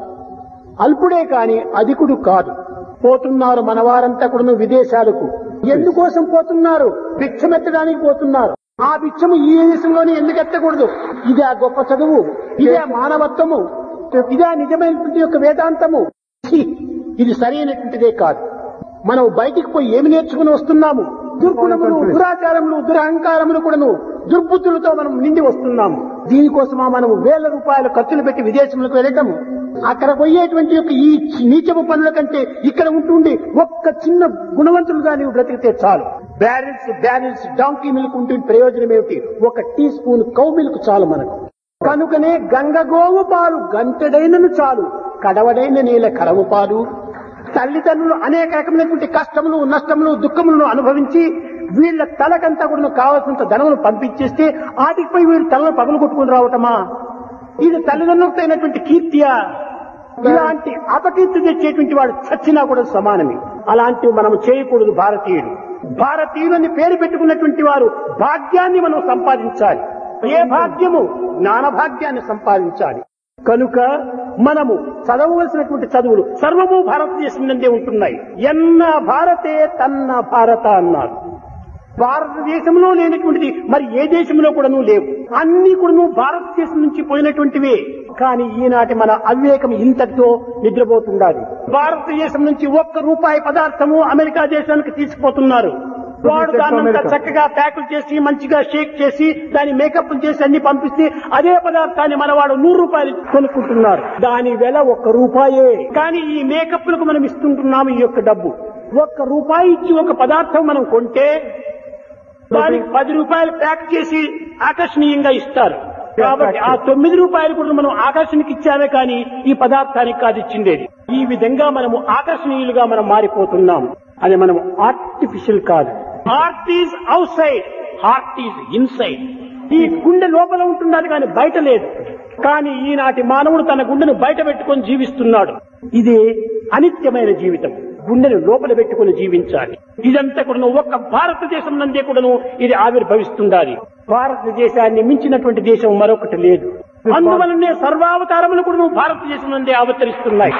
Speaker 1: అల్పుడే కాని అధికుడు కాదు పోతున్నారు మనవారంతా కూడా విదేశాలకు ఎందుకోసం పోతున్నారు భిక్షమెత్తడానికి పోతున్నారు ఆ భిక్షము ఈ దేశంలోనే ఎందుకు ఎత్తకూడదు ఇదే ఆ గొప్ప చదువు ఇదే ఆ మానవత్వము ఇదే ఆ నిజమైనటువంటి యొక్క వేదాంతము ఛీ, ఇది సరైనటువంటిదే కాదు మనం బయటికి పోయి ఏమి నేర్చుకుని వస్తున్నాము దుర్గుణములు దురాచారములు దురహంకారములు కూడాను దుర్బుద్ధులతో మనం నిండి వస్తున్నాము దీనికోసమా మనము వేల రూపాయల ఖర్చులు పెట్టి విదేశములకు వెళ్ళటము అక్కడ పోయేటువంటి యొక్క ఈ నీచపు పనుల కంటే ఇక్కడ ఉంటుండి ఒక్క చిన్న గుణవంతులుగా నీవు బ్రతికితే చాలు బ్యారెల్స్ బ్యారెల్స్ డాంకీ మిల్క్ ఉంటుంది ప్రయోజనం ఏమిటి ఒక టీ స్పూన్ కౌ మిల్క్ చాలు మనకు కనుకనే గంగగోవు పాలు గంటెడైనను చాలు కడవడైన నీల కరవు పాలు తల్లిదండ్రులు అనేక రకమైనటువంటి కష్టములు నష్టములు దుఃఖములను అనుభవించి వీళ్ళ తలకంతా కూడా కావాల్సినంత ధనమును పంపించేస్తే ఆటికిపై వీళ్ళు తలను పగలు కొట్టుకుని రావటమా ఇది తల్లిదండ్రులకు అయినటువంటి కీర్తియా ఇలాంటి అపకీర్తి తెచ్చేటువంటి వాడు చచ్చినా కూడా సమానమే అలాంటివి మనం చేయకూడదు భారతీయుడు భారతీయులని పేరు పెట్టుకున్నటువంటి వారు భాగ్యాన్ని మనం సంపాదించాలి ఏ భాగ్యము జ్ఞాన భాగ్యాన్ని సంపాదించాలి కనుక మనము చదవవలసినటువంటి చదువులు సర్వము భారతదేశం నుండే ఉంటున్నాయి ఎన్న భారతే తన్న భారత అన్నారు భారతదేశంలో లేనటువంటిది మరి ఏ దేశంలో కూడాను లేవు అన్ని కూడాను భారతదేశం నుంచి పోయినటువంటివే కానీ ఈనాటి మన అవివేకం ఇంతటితో నిద్రపోతుండాలి భారతదేశం నుంచి ఒక్క రూపాయి పదార్థము అమెరికా దేశానికి తీసుకుపోతున్నారు వాడు దాన్నంతా చక్కగా ప్యాకులు చేసి మంచిగా షేక్ చేసి దాని మేకప్ చేసి అన్ని పంపిస్తే అదే పదార్థాన్ని మనవాడు నూరు రూపాయలు కొనుక్కుంటున్నారు దాని వెల ఒక్క రూపాయే కానీ ఈ మేకప్లకు మనం ఇస్తుంటున్నాము ఈ యొక్క డబ్బు ఒక్క రూపాయి ఇచ్చి ఒక పదార్థం మనం కొంటే దానికి పది రూపాయలు ప్యాక్ చేసి ఆకర్షణీయంగా ఇస్తారు కాబట్టి ఆ తొమ్మిది రూపాయలు కూడా మనం ఆకర్షణకి ఇచ్చామే కానీ ఈ పదార్థానికి కాదు ఇచ్చిండేది ఈ విధంగా మనము ఆకర్షణీయులుగా మనం మారిపోతున్నాం అది మనం ఆర్టిఫిషియల్ కాదు heart is outside heart is inside ఈ గుండె లోపల ఉంటున్నది కానీ బయట లేదు కానీ ఈనాటి మానవుడు తన గుండెను బయట పెట్టుకొని జీవిస్తున్నాడు ఇది అనిత్యమైన జీవితం గుండెను లోపల పెట్టుకుని జీవించాలి ఇదంతా కూడా ఒక్క భారతదేశం నందే కూడాను ఇది ఆవిర్భవిస్తుండాలి భారతదేశాన్ని మించినటువంటి దేశం మరొకటి లేదు అందువలనే సర్వావతారములు కూడా భారతదేశం నుండి అవతరిస్తున్నాయి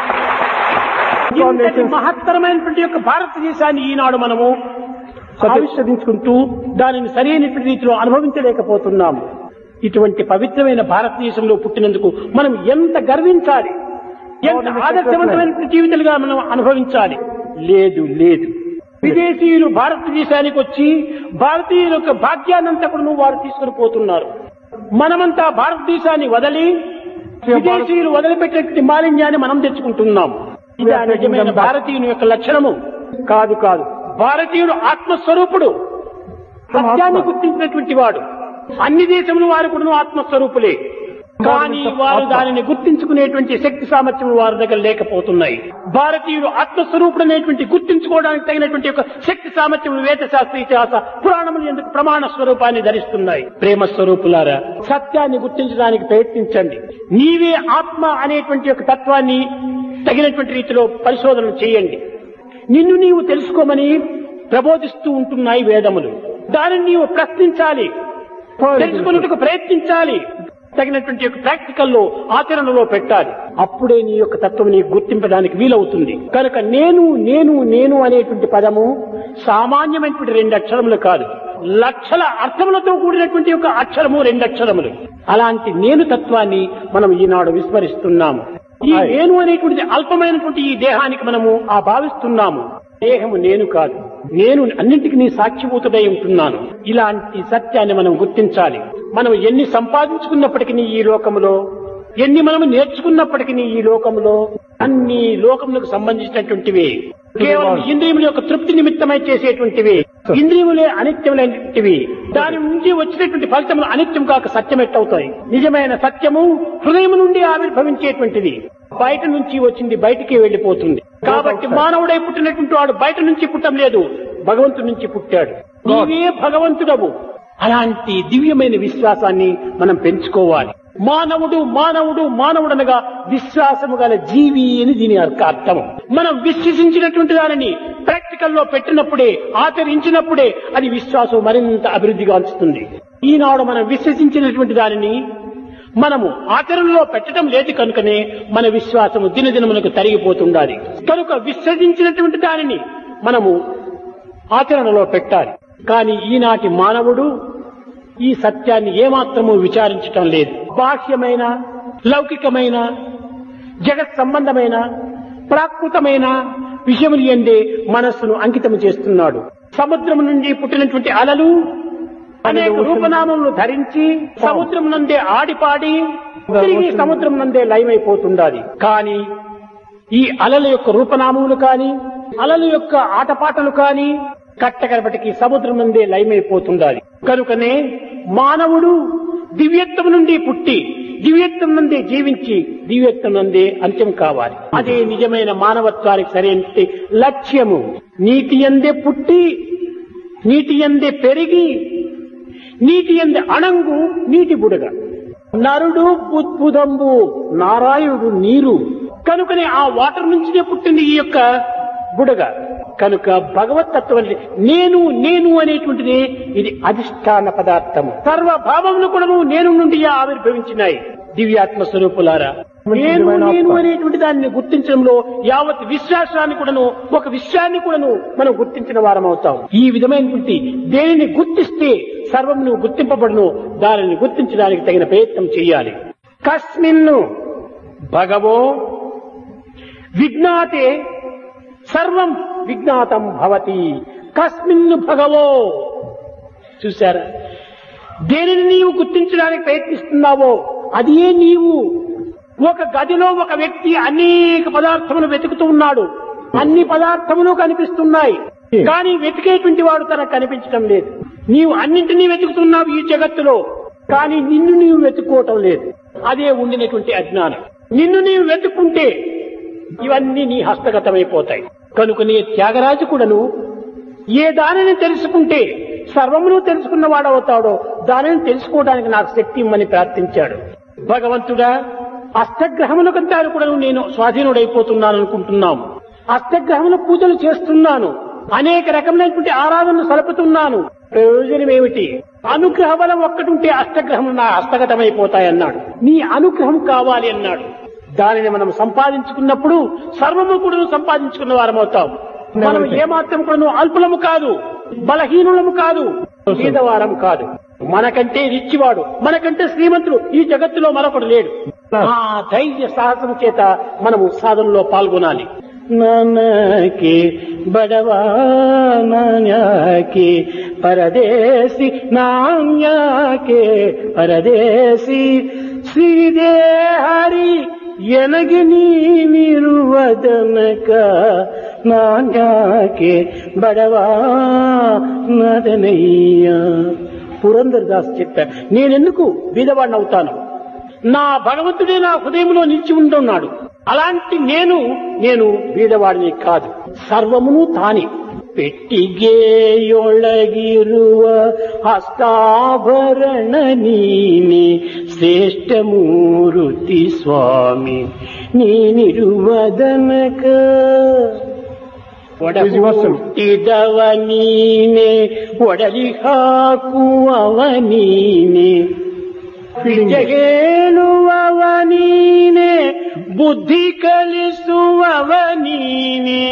Speaker 1: ఇంతటి మహత్తరమైనటువంటి యొక్క భారతదేశాన్ని ఈనాడు మనము ఆవిష్కరించుకుంటూ దానిని సరైనటువంటి రీతిలో అనుభవించలేకపోతున్నాము ఇటువంటి పవిత్రమైన భారతదేశంలో పుట్టినందుకు మనం ఎంత గర్వించాలి ఎంత ఆదర్శవంతమైన జీవితాలుగా మనం అనుభవించాలి లేదు లేదు విదేశీయులు భారతదేశానికి వచ్చి భారతీయుల యొక్క భాగ్యాన్నంతా కూడా వారు తీసుకుని పోతున్నారు మనమంతా భారతదేశాన్ని వదిలి విదేశీయులు వదిలిపెట్టినటువంటి మాలిన్యాన్ని మనం తెచ్చుకుంటున్నాం ఇది ఆ నిజమైన భారతీయుని యొక్క లక్షణము కాదు కాదు భారతీయుడు ఆత్మస్వరూపుడు సత్యాన్ని గుర్తించినటువంటి వాడు అన్ని దేశములు వారు కూడా ఆత్మస్వరూపులే కానీ వారు దానిని గుర్తించుకునేటువంటి శక్తి సామర్థ్యం వారి దగ్గర లేకపోతున్నాయి భారతీయుడు ఆత్మస్వరూపుడు అనేటువంటి గుర్తించుకోవడానికి తగినటువంటి ఒక శక్తి సామర్థ్యం వేద శాస్త్ర ఇతిహాస పురాణములు ఎందుకు ప్రమాణ స్వరూపాన్ని ధరిస్తున్నాయి ప్రేమ స్వరూపులారా సత్యాన్ని గుర్తించడానికి ప్రయత్నించండి నీవే ఆత్మ అనేటువంటి ఒక తత్వాన్ని తగినటువంటి రీతిలో పరిశోధన చేయండి నిన్ను నీవు తెలుసుకోమని ప్రబోధిస్తూ ఉంటున్నాయి వేదములు దానిని నీవు ప్రశ్నించాలి తెలుసుకున్నట్టుకు ప్రయత్నించాలి తగినటువంటి యొక్క ప్రాక్టికల్లో ఆచరణలో పెట్టాలి అప్పుడే నీ యొక్క తత్వం నీకు గుర్తింపడానికి వీలవుతుంది కనుక నేను నేను నేను అనేటువంటి పదము సామాన్యమైనటువంటి రెండు అక్షరములు కాదు లక్షల అర్థములతో కూడినటువంటి ఒక అక్షరము రెండు అక్షరములు అలాంటి నేను తత్వాన్ని మనం ఈనాడు విస్మరిస్తున్నాము ఈ నేను అనేటువంటిది అల్పమైనటువంటి ఈ దేహానికి మనము ఆ భావిస్తున్నాము దేహము నేను కాదు నేను అన్నింటికి నీ సాక్షిభూతుడై ఉంటున్నాను ఇలాంటి సత్యాన్ని మనం గుర్తించాలి మనం ఎన్ని సంపాదించుకున్నప్పటికీ ఈ లోకములో ఎన్ని మనం నేర్చుకున్నప్పటికీ ఈ లోకములో అన్ని లోకములకు సంబంధించినటువంటివి కేవలం ఇంద్రియముల యొక్క తృప్తి నిమిత్తమై చేసేటువంటివి ఇంద్రియములే అనిత్యములైనటువంటివి దాని నుంచి వచ్చినటువంటి ఫలితములు అనిత్యం కాక సత్యం ఎట్టవుతాయి నిజమైన సత్యము హృదయం నుండి ఆవిర్భవించేటువంటిది బయట నుంచి వచ్చింది బయటికి వెళ్లిపోతుంది కాబట్టి మానవుడై పుట్టినటువంటి వాడు బయట నుంచి పుట్టం లేదు భగవంతుడి నుంచి పుట్టాడు నీవే భగవంతుడవు అలాంటి దివ్యమైన విశ్వాసాన్ని మనం పెంచుకోవాలి మానవుడు మానవుడు మానవుడనగా విశ్వాసము గల జీవి అని దీని యొక్క అర్థము మనం విశ్వసించినటువంటి దానిని ప్రాక్టికల్ లో పెట్టినప్పుడే ఆచరించినప్పుడే అది విశ్వాసం మరింత అభివృద్ధిగా ఉంచుతుంది ఈనాడు మనం విశ్వసించినటువంటి దానిని మనము ఆచరణలో పెట్టడం లేదు కనుకనే మన విశ్వాసము దినదినములకు తరిగిపోతుండాలి కనుక విశ్వసించినటువంటి దానిని మనము ఆచరణలో పెట్టాలి కానీ ఈనాటి మానవుడు ఈ సత్యాన్ని ఏమాత్రము విచారించటం లేదు బాహ్యమైన లౌకికమైన జగత్ సంబంధమైన ప్రాకృతమైన విషయములు ఎందే మనస్సును అంకితం చేస్తున్నాడు సముద్రం నుండి పుట్టినటువంటి అలలు అనేక రూపనామములు ధరించి సముద్రం నందే ఆడిపాడి తిరిగి సముద్రం నందే లయమైపోతుండాలి కానీ ఈ అలల యొక్క రూపనామములు కాని అలల యొక్క ఆటపాటలు కాని కట్టకరపటికి సముద్రం నుండే లయమైపోతుండాలి కనుకనే మానవుడు దివ్యత్వం నుండి పుట్టి దివ్యత్వం నుండే జీవించి దివ్యత్వం నుండే అంత్యం కావాలి అదే నిజమైన మానవత్వానికి సరైన లక్ష్యము నీటి ఎందే పుట్టి నీటి ఎందే పెరిగి నీటి ఎందే అణంగు నీటి బుడగ నరుడు బుద్భుదంబు నారాయణుడు నీరు కనుకనే ఆ వాటర్ నుంచినే పుట్టింది ఈ యొక్క బుడగ కనుక భగవత్ తత్వం నేను నేను అనేటువంటిది ఇది అధిష్టాన పదార్థము సర్వభావములు కూడా నేను నుండి ఆవిర్భవించినాయి దివ్యాత్మ స్వరూపులారా నేను నేను అనేటువంటి దాన్ని గుర్తించడంలో యావత్ విశ్వాసాన్ని కూడాను ఒక విషయాన్ని కూడాను మనం గుర్తించిన వారం అవుతాం ఈ విధమైనటువంటి దేనిని గుర్తిస్తే సర్వమును గుర్తింపబడును దానిని గుర్తించడానికి తగిన ప్రయత్నం చేయాలి కస్మిన్ను భగవో విజ్ఞాతే సర్వం విజ్ఞాతం భవతి కస్మిన్ను భగవో చూశారా దేనిని నీవు గుర్తించడానికి ప్రయత్నిస్తున్నావో అదే నీవు ఒక గదిలో ఒక వ్యక్తి అనేక పదార్థములు వెతుకుతూ ఉన్నాడు అన్ని పదార్థములు కనిపిస్తున్నాయి కానీ వెతికేటువంటి వాడు తనకు కనిపించడం లేదు నీవు అన్నింటినీ వెతుకుతున్నావు ఈ జగత్తులో కానీ నిన్ను నీవు వెతుక్కోవటం లేదు అదే ఉండినటువంటి అజ్ఞానం నిన్ను నీవు వెతుక్కుంటే ఇవన్నీ నీ హస్తగతమైపోతాయి కనుక నీ త్యాగరాజు కూడాను ఏ దానిని తెలుసుకుంటే సర్వమును తెలుసుకున్న వాడవుతాడో దానిని తెలుసుకోవడానికి నాకు శక్తి ఇమ్మని ప్రార్థించాడు భగవంతుడా అష్టగ్రహములకంతా కూడా నేను స్వాధీనుడైపోతున్నాను అనుకుంటున్నాం అష్టగ్రహముల పూజలు చేస్తున్నాను అనేక రకములైనటువంటి ఆరాధనలు సలుపుతున్నాను ప్రయోజనం ఏమిటి అనుగ్రహ బలం ఒక్కటి ఉంటే అష్టగ్రహములు నా హస్తగతమైపోతాయన్నాడు నీ అనుగ్రహం కావాలి అన్నాడు దానిని మనం సంపాదించుకున్నప్పుడు సర్వము కూడా సంపాదించుకున్న వారం అవుతాం మనం ఏమాత్రం కూడా అల్పులము కాదు బలహీనులము కాదు పేదవారం కాదు మనకంటే రిచ్చివాడు మనకంటే శ్రీమంతుడు ఈ జగత్తులో మరొకడు లేడు ఆ ధైర్య సాహసం చేత మనము సాధనలో పాల్గొనాలి నాన్నకి బడవా నాన్యాకి పరదేశి నాన్యాకే పరదేశి శ్రీదే హరి ಎನಗೆ ನೀನಿರುವದನಕ ನಾನ್ಯಾಕೆ బడవా నదనయ్య పురందర్ దాస్ చెప్పాడు నేనెందుకు బీదవాడిని అవుతాను నా భగవంతుడే నా హృదయంలో నిలిచి ఉంటున్నాడు అలాంటి నేను నేను బీదవాడిని కాదు సర్వమును తానే ಪೆಟ್ಟಿಗೆಯೊಳಗಿರುವ ಹಸ್ತಾಭರಣ ನೀನೆ ಶ್ರೇಷ್ಠಮೂರುತಿ ಸ್ವಾಮಿ ನೀನಿರುವದನಕ ಒಡಹುಟ್ಟಿದವ ನೀನೆ ಒಡಲಿ ಹಾಕುವವ ನೀನೆ ನಿಜ ಹೇಳುವವ ನೀನೆ ಬುದ್ಧಿ ಕಲಿಸುವವ ನೀನೆ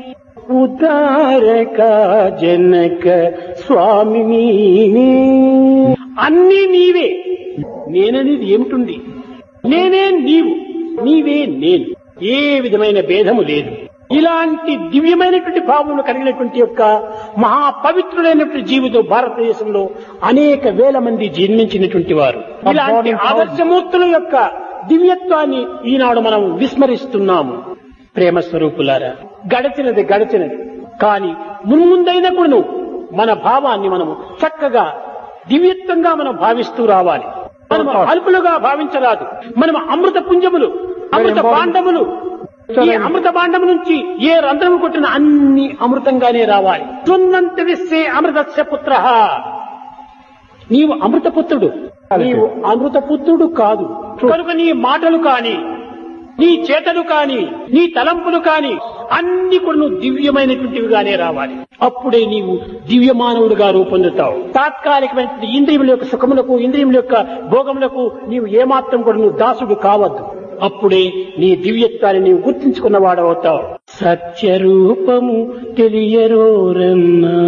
Speaker 1: ఉదారక జనక స్వామి నీనే అన్ని నీవే నేననేది ఏమిటుంది నేనే నీవు నీవే నేను ఏ విధమైన భేదము లేదు ఇలాంటి దివ్యమైనటువంటి భావములు కలిగినటువంటి యొక్క మహా పవిత్రుడైనటువంటి జీవితం భారతదేశంలో అనేక వేల మంది జన్మించినటువంటి వారు ఇలాంటి ఆదర్శమూర్తుల యొక్క దివ్యత్వాన్ని ఈనాడు మనం విస్మరిస్తున్నాము ప్రేమ స్వరూపులారా గడచినది గడచినది కానీ మున్ముందైనప్పుడు మన భావాన్ని మనము చక్కగా దివ్యత్వంగా మనం భావిస్తూ రావాలి మనం అల్పులుగా భావించరాదు మనం అమృత పుంజములు అమృత పాండములు ఈ అమృత పాండము నుంచి ఏ రంధ్రము కొట్టిన అన్ని అమృతంగానే రావాలి తున్నంత విస్తే అమృతస్య పుత్ర నీవు అమృతపుత్రుడు నీవు అమృతపుత్రుడు కాదు కనుక నీ మాటలు కాని నీ చేతలు కాని నీ తలంపులు కాని అన్ని కూడా నువ్వు దివ్యమైనటువంటివిగానే రావాలి అప్పుడే నీవు దివ్యమానవుడిగా రూపొందుతావు తాత్కాలికమైనటువంటి ఇంద్రియముల యొక్క సుఖములకు ఇంద్రియముల యొక్క భోగములకు నీవు ఏమాత్రం కూడా నువ్వు దాసుడు కావద్దు అప్పుడే నీ దివ్యత్వాన్ని నీవు గుర్తించుకున్న వాడవుతావు సత్యరూపము తెలియరోరన్నా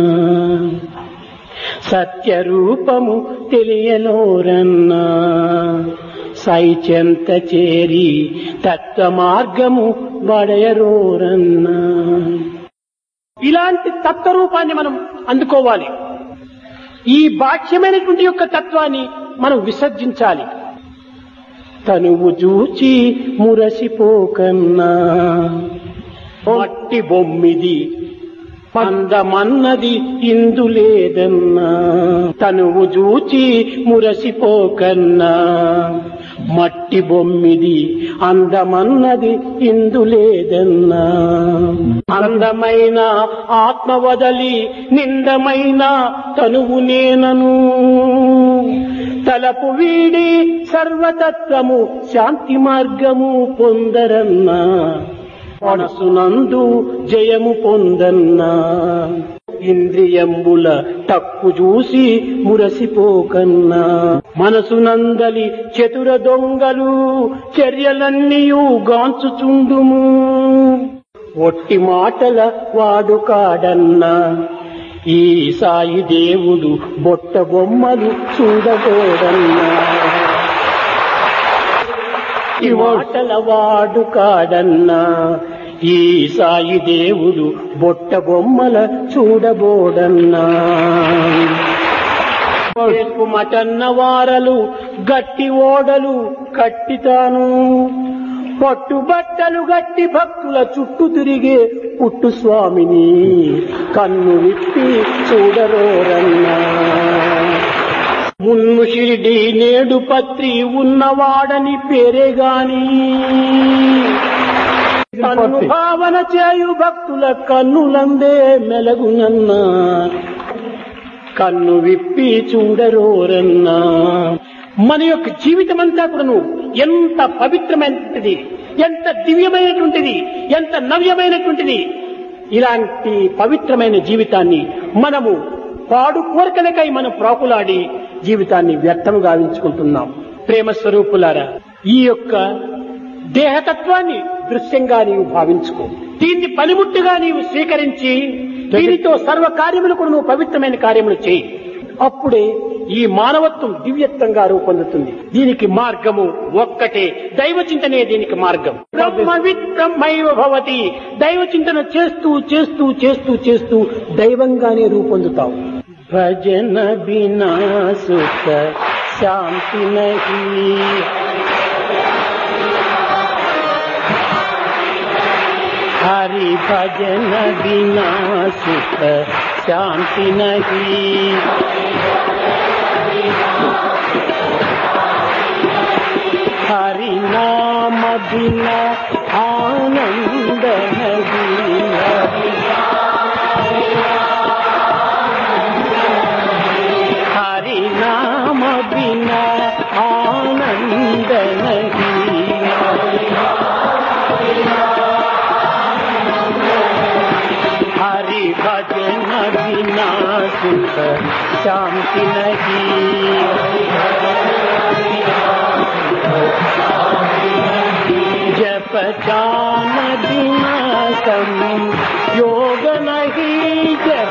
Speaker 1: సత్యరూపము తెలియలోరన్నా సైచెంత చేరి తత్వ మార్గము వడయరోరన్నా ఇలాంటి తత్వరూపాన్ని మనం అందుకోవాలి ఈ బాహ్యమైనటువంటి యొక్క తత్వాన్ని మనం విసర్జించాలి తనువు చూచి మురసిపోకన్నా మట్టి బొమ్మిది అందమన్నది ఇందు లేదన్నా తనువు చూచి మురసిపోకన్నా మట్టి బొమ్మిది అందమన్నది ఇందు లేదన్నా అందమైన ఆత్మ వదలి నిందమైన తనువు నేనను తలపు వీడి సర్వతత్వము శాంతి మార్గము పొందరన్నా మనసునందు జయము పొందన్నా ఇంద్రియంబుల తక్కు చూసి మురసిపోకన్నా మనసునందలి చతుర దొంగలు చర్యలన్నీయు గాంచుచుండుము ఒట్టి మాటల వాడు కాడన్నా ఈ సాయి దేవుడు బొట్ట బొమ్మలు చూడగోడన్నా ఈ మాటల వాడు కాడన్నా ఈ సాయి దేవుడు బొట్ట బొమ్మల చూడబోడన్నా రేపు మటన్న వారలు గట్టి ఓడలు కట్టితాను పట్టుబట్టలు గట్టి భక్తుల చుట్టూ తిరిగే పుట్టు స్వామిని కన్ను విప్పి చూడరోరన్నా మున్ను షిరిడి నేడు పత్రి ఉన్నవాడని పేరే గాని కన్ను భావన చేయు భక్తుల కన్నులందే మెలగునన్నా కన్ను విప్పి చూడరోరన్నా మన యొక్క జీవితం అంతా కూడాను ఎంత పవిత్రమైనది ఎంత దివ్యమైనటువంటిది ఎంత నవ్యమైనటువంటిది ఇలాంటి పవిత్రమైన జీవితాన్ని మనము పాడు కోరికలకై మనం ప్రాకులాడి జీవితాన్ని వ్యర్థము గావించుకుంటున్నాం ప్రేమ స్వరూపులారా ఈ యొక్క దేహతత్వాన్ని దృశ్యంగా నీవు భావించుకో దీన్ని పనిముట్టుగా నీవు స్వీకరించి దీనితో సర్వ కార్యములు కూడా నువ్వు పవిత్రమైన కార్యములు చేయి అప్పుడే ఈ మానవత్వం దివ్యత్వంగా రూపొందుతుంది దీనికి మార్గము ఒక్కటే దైవ చింతనే దీనికి మార్గం బ్రహ్మవిత్ బ్రహ్మైవ భవతి దైవ చింతన చేస్తూ చేస్తూ చేస్తూ చేస్తూ దైవంగానే రూపొందుతావు భజన బినా సుఖ శాంతి నహీ हरि भजन बिना सुख शांति नहीं हरि नाम बिना आनंद नहीं हरि नाम बिना आनंद नहीं हरि भजन बिना सुख शांति नहीं जप जान बिना सम योग नहीं जप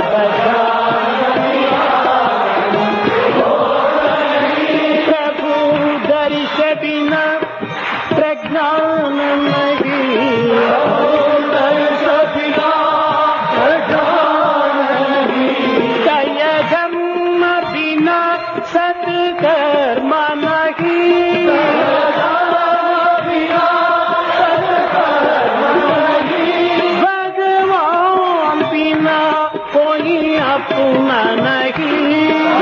Speaker 1: प्रभु दर्श बिना प्रज्ञान नहीं दर्श बिना दय धर्म बिना सत्कर्म नहीं भगवान बिना कोई अपना नहीं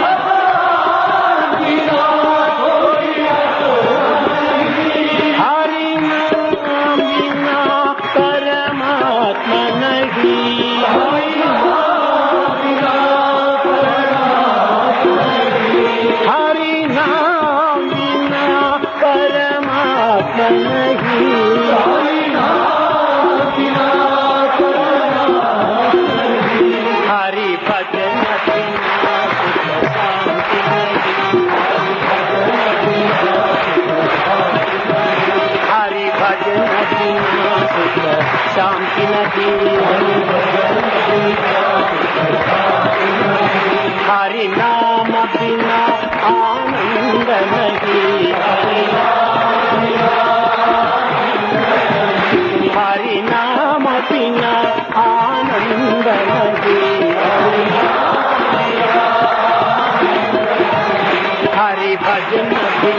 Speaker 1: हरि नाम बिना परमात्मा नहीं हरि नाम बिना परमात्मा नहीं हरि भजन बिना सुख शांति नहीं हरि भजन बिना सुख शांति नहीं हरि नाम बिना आनंद नहीं हरि नाम बिना आनंद नहीं हरि भजन बिना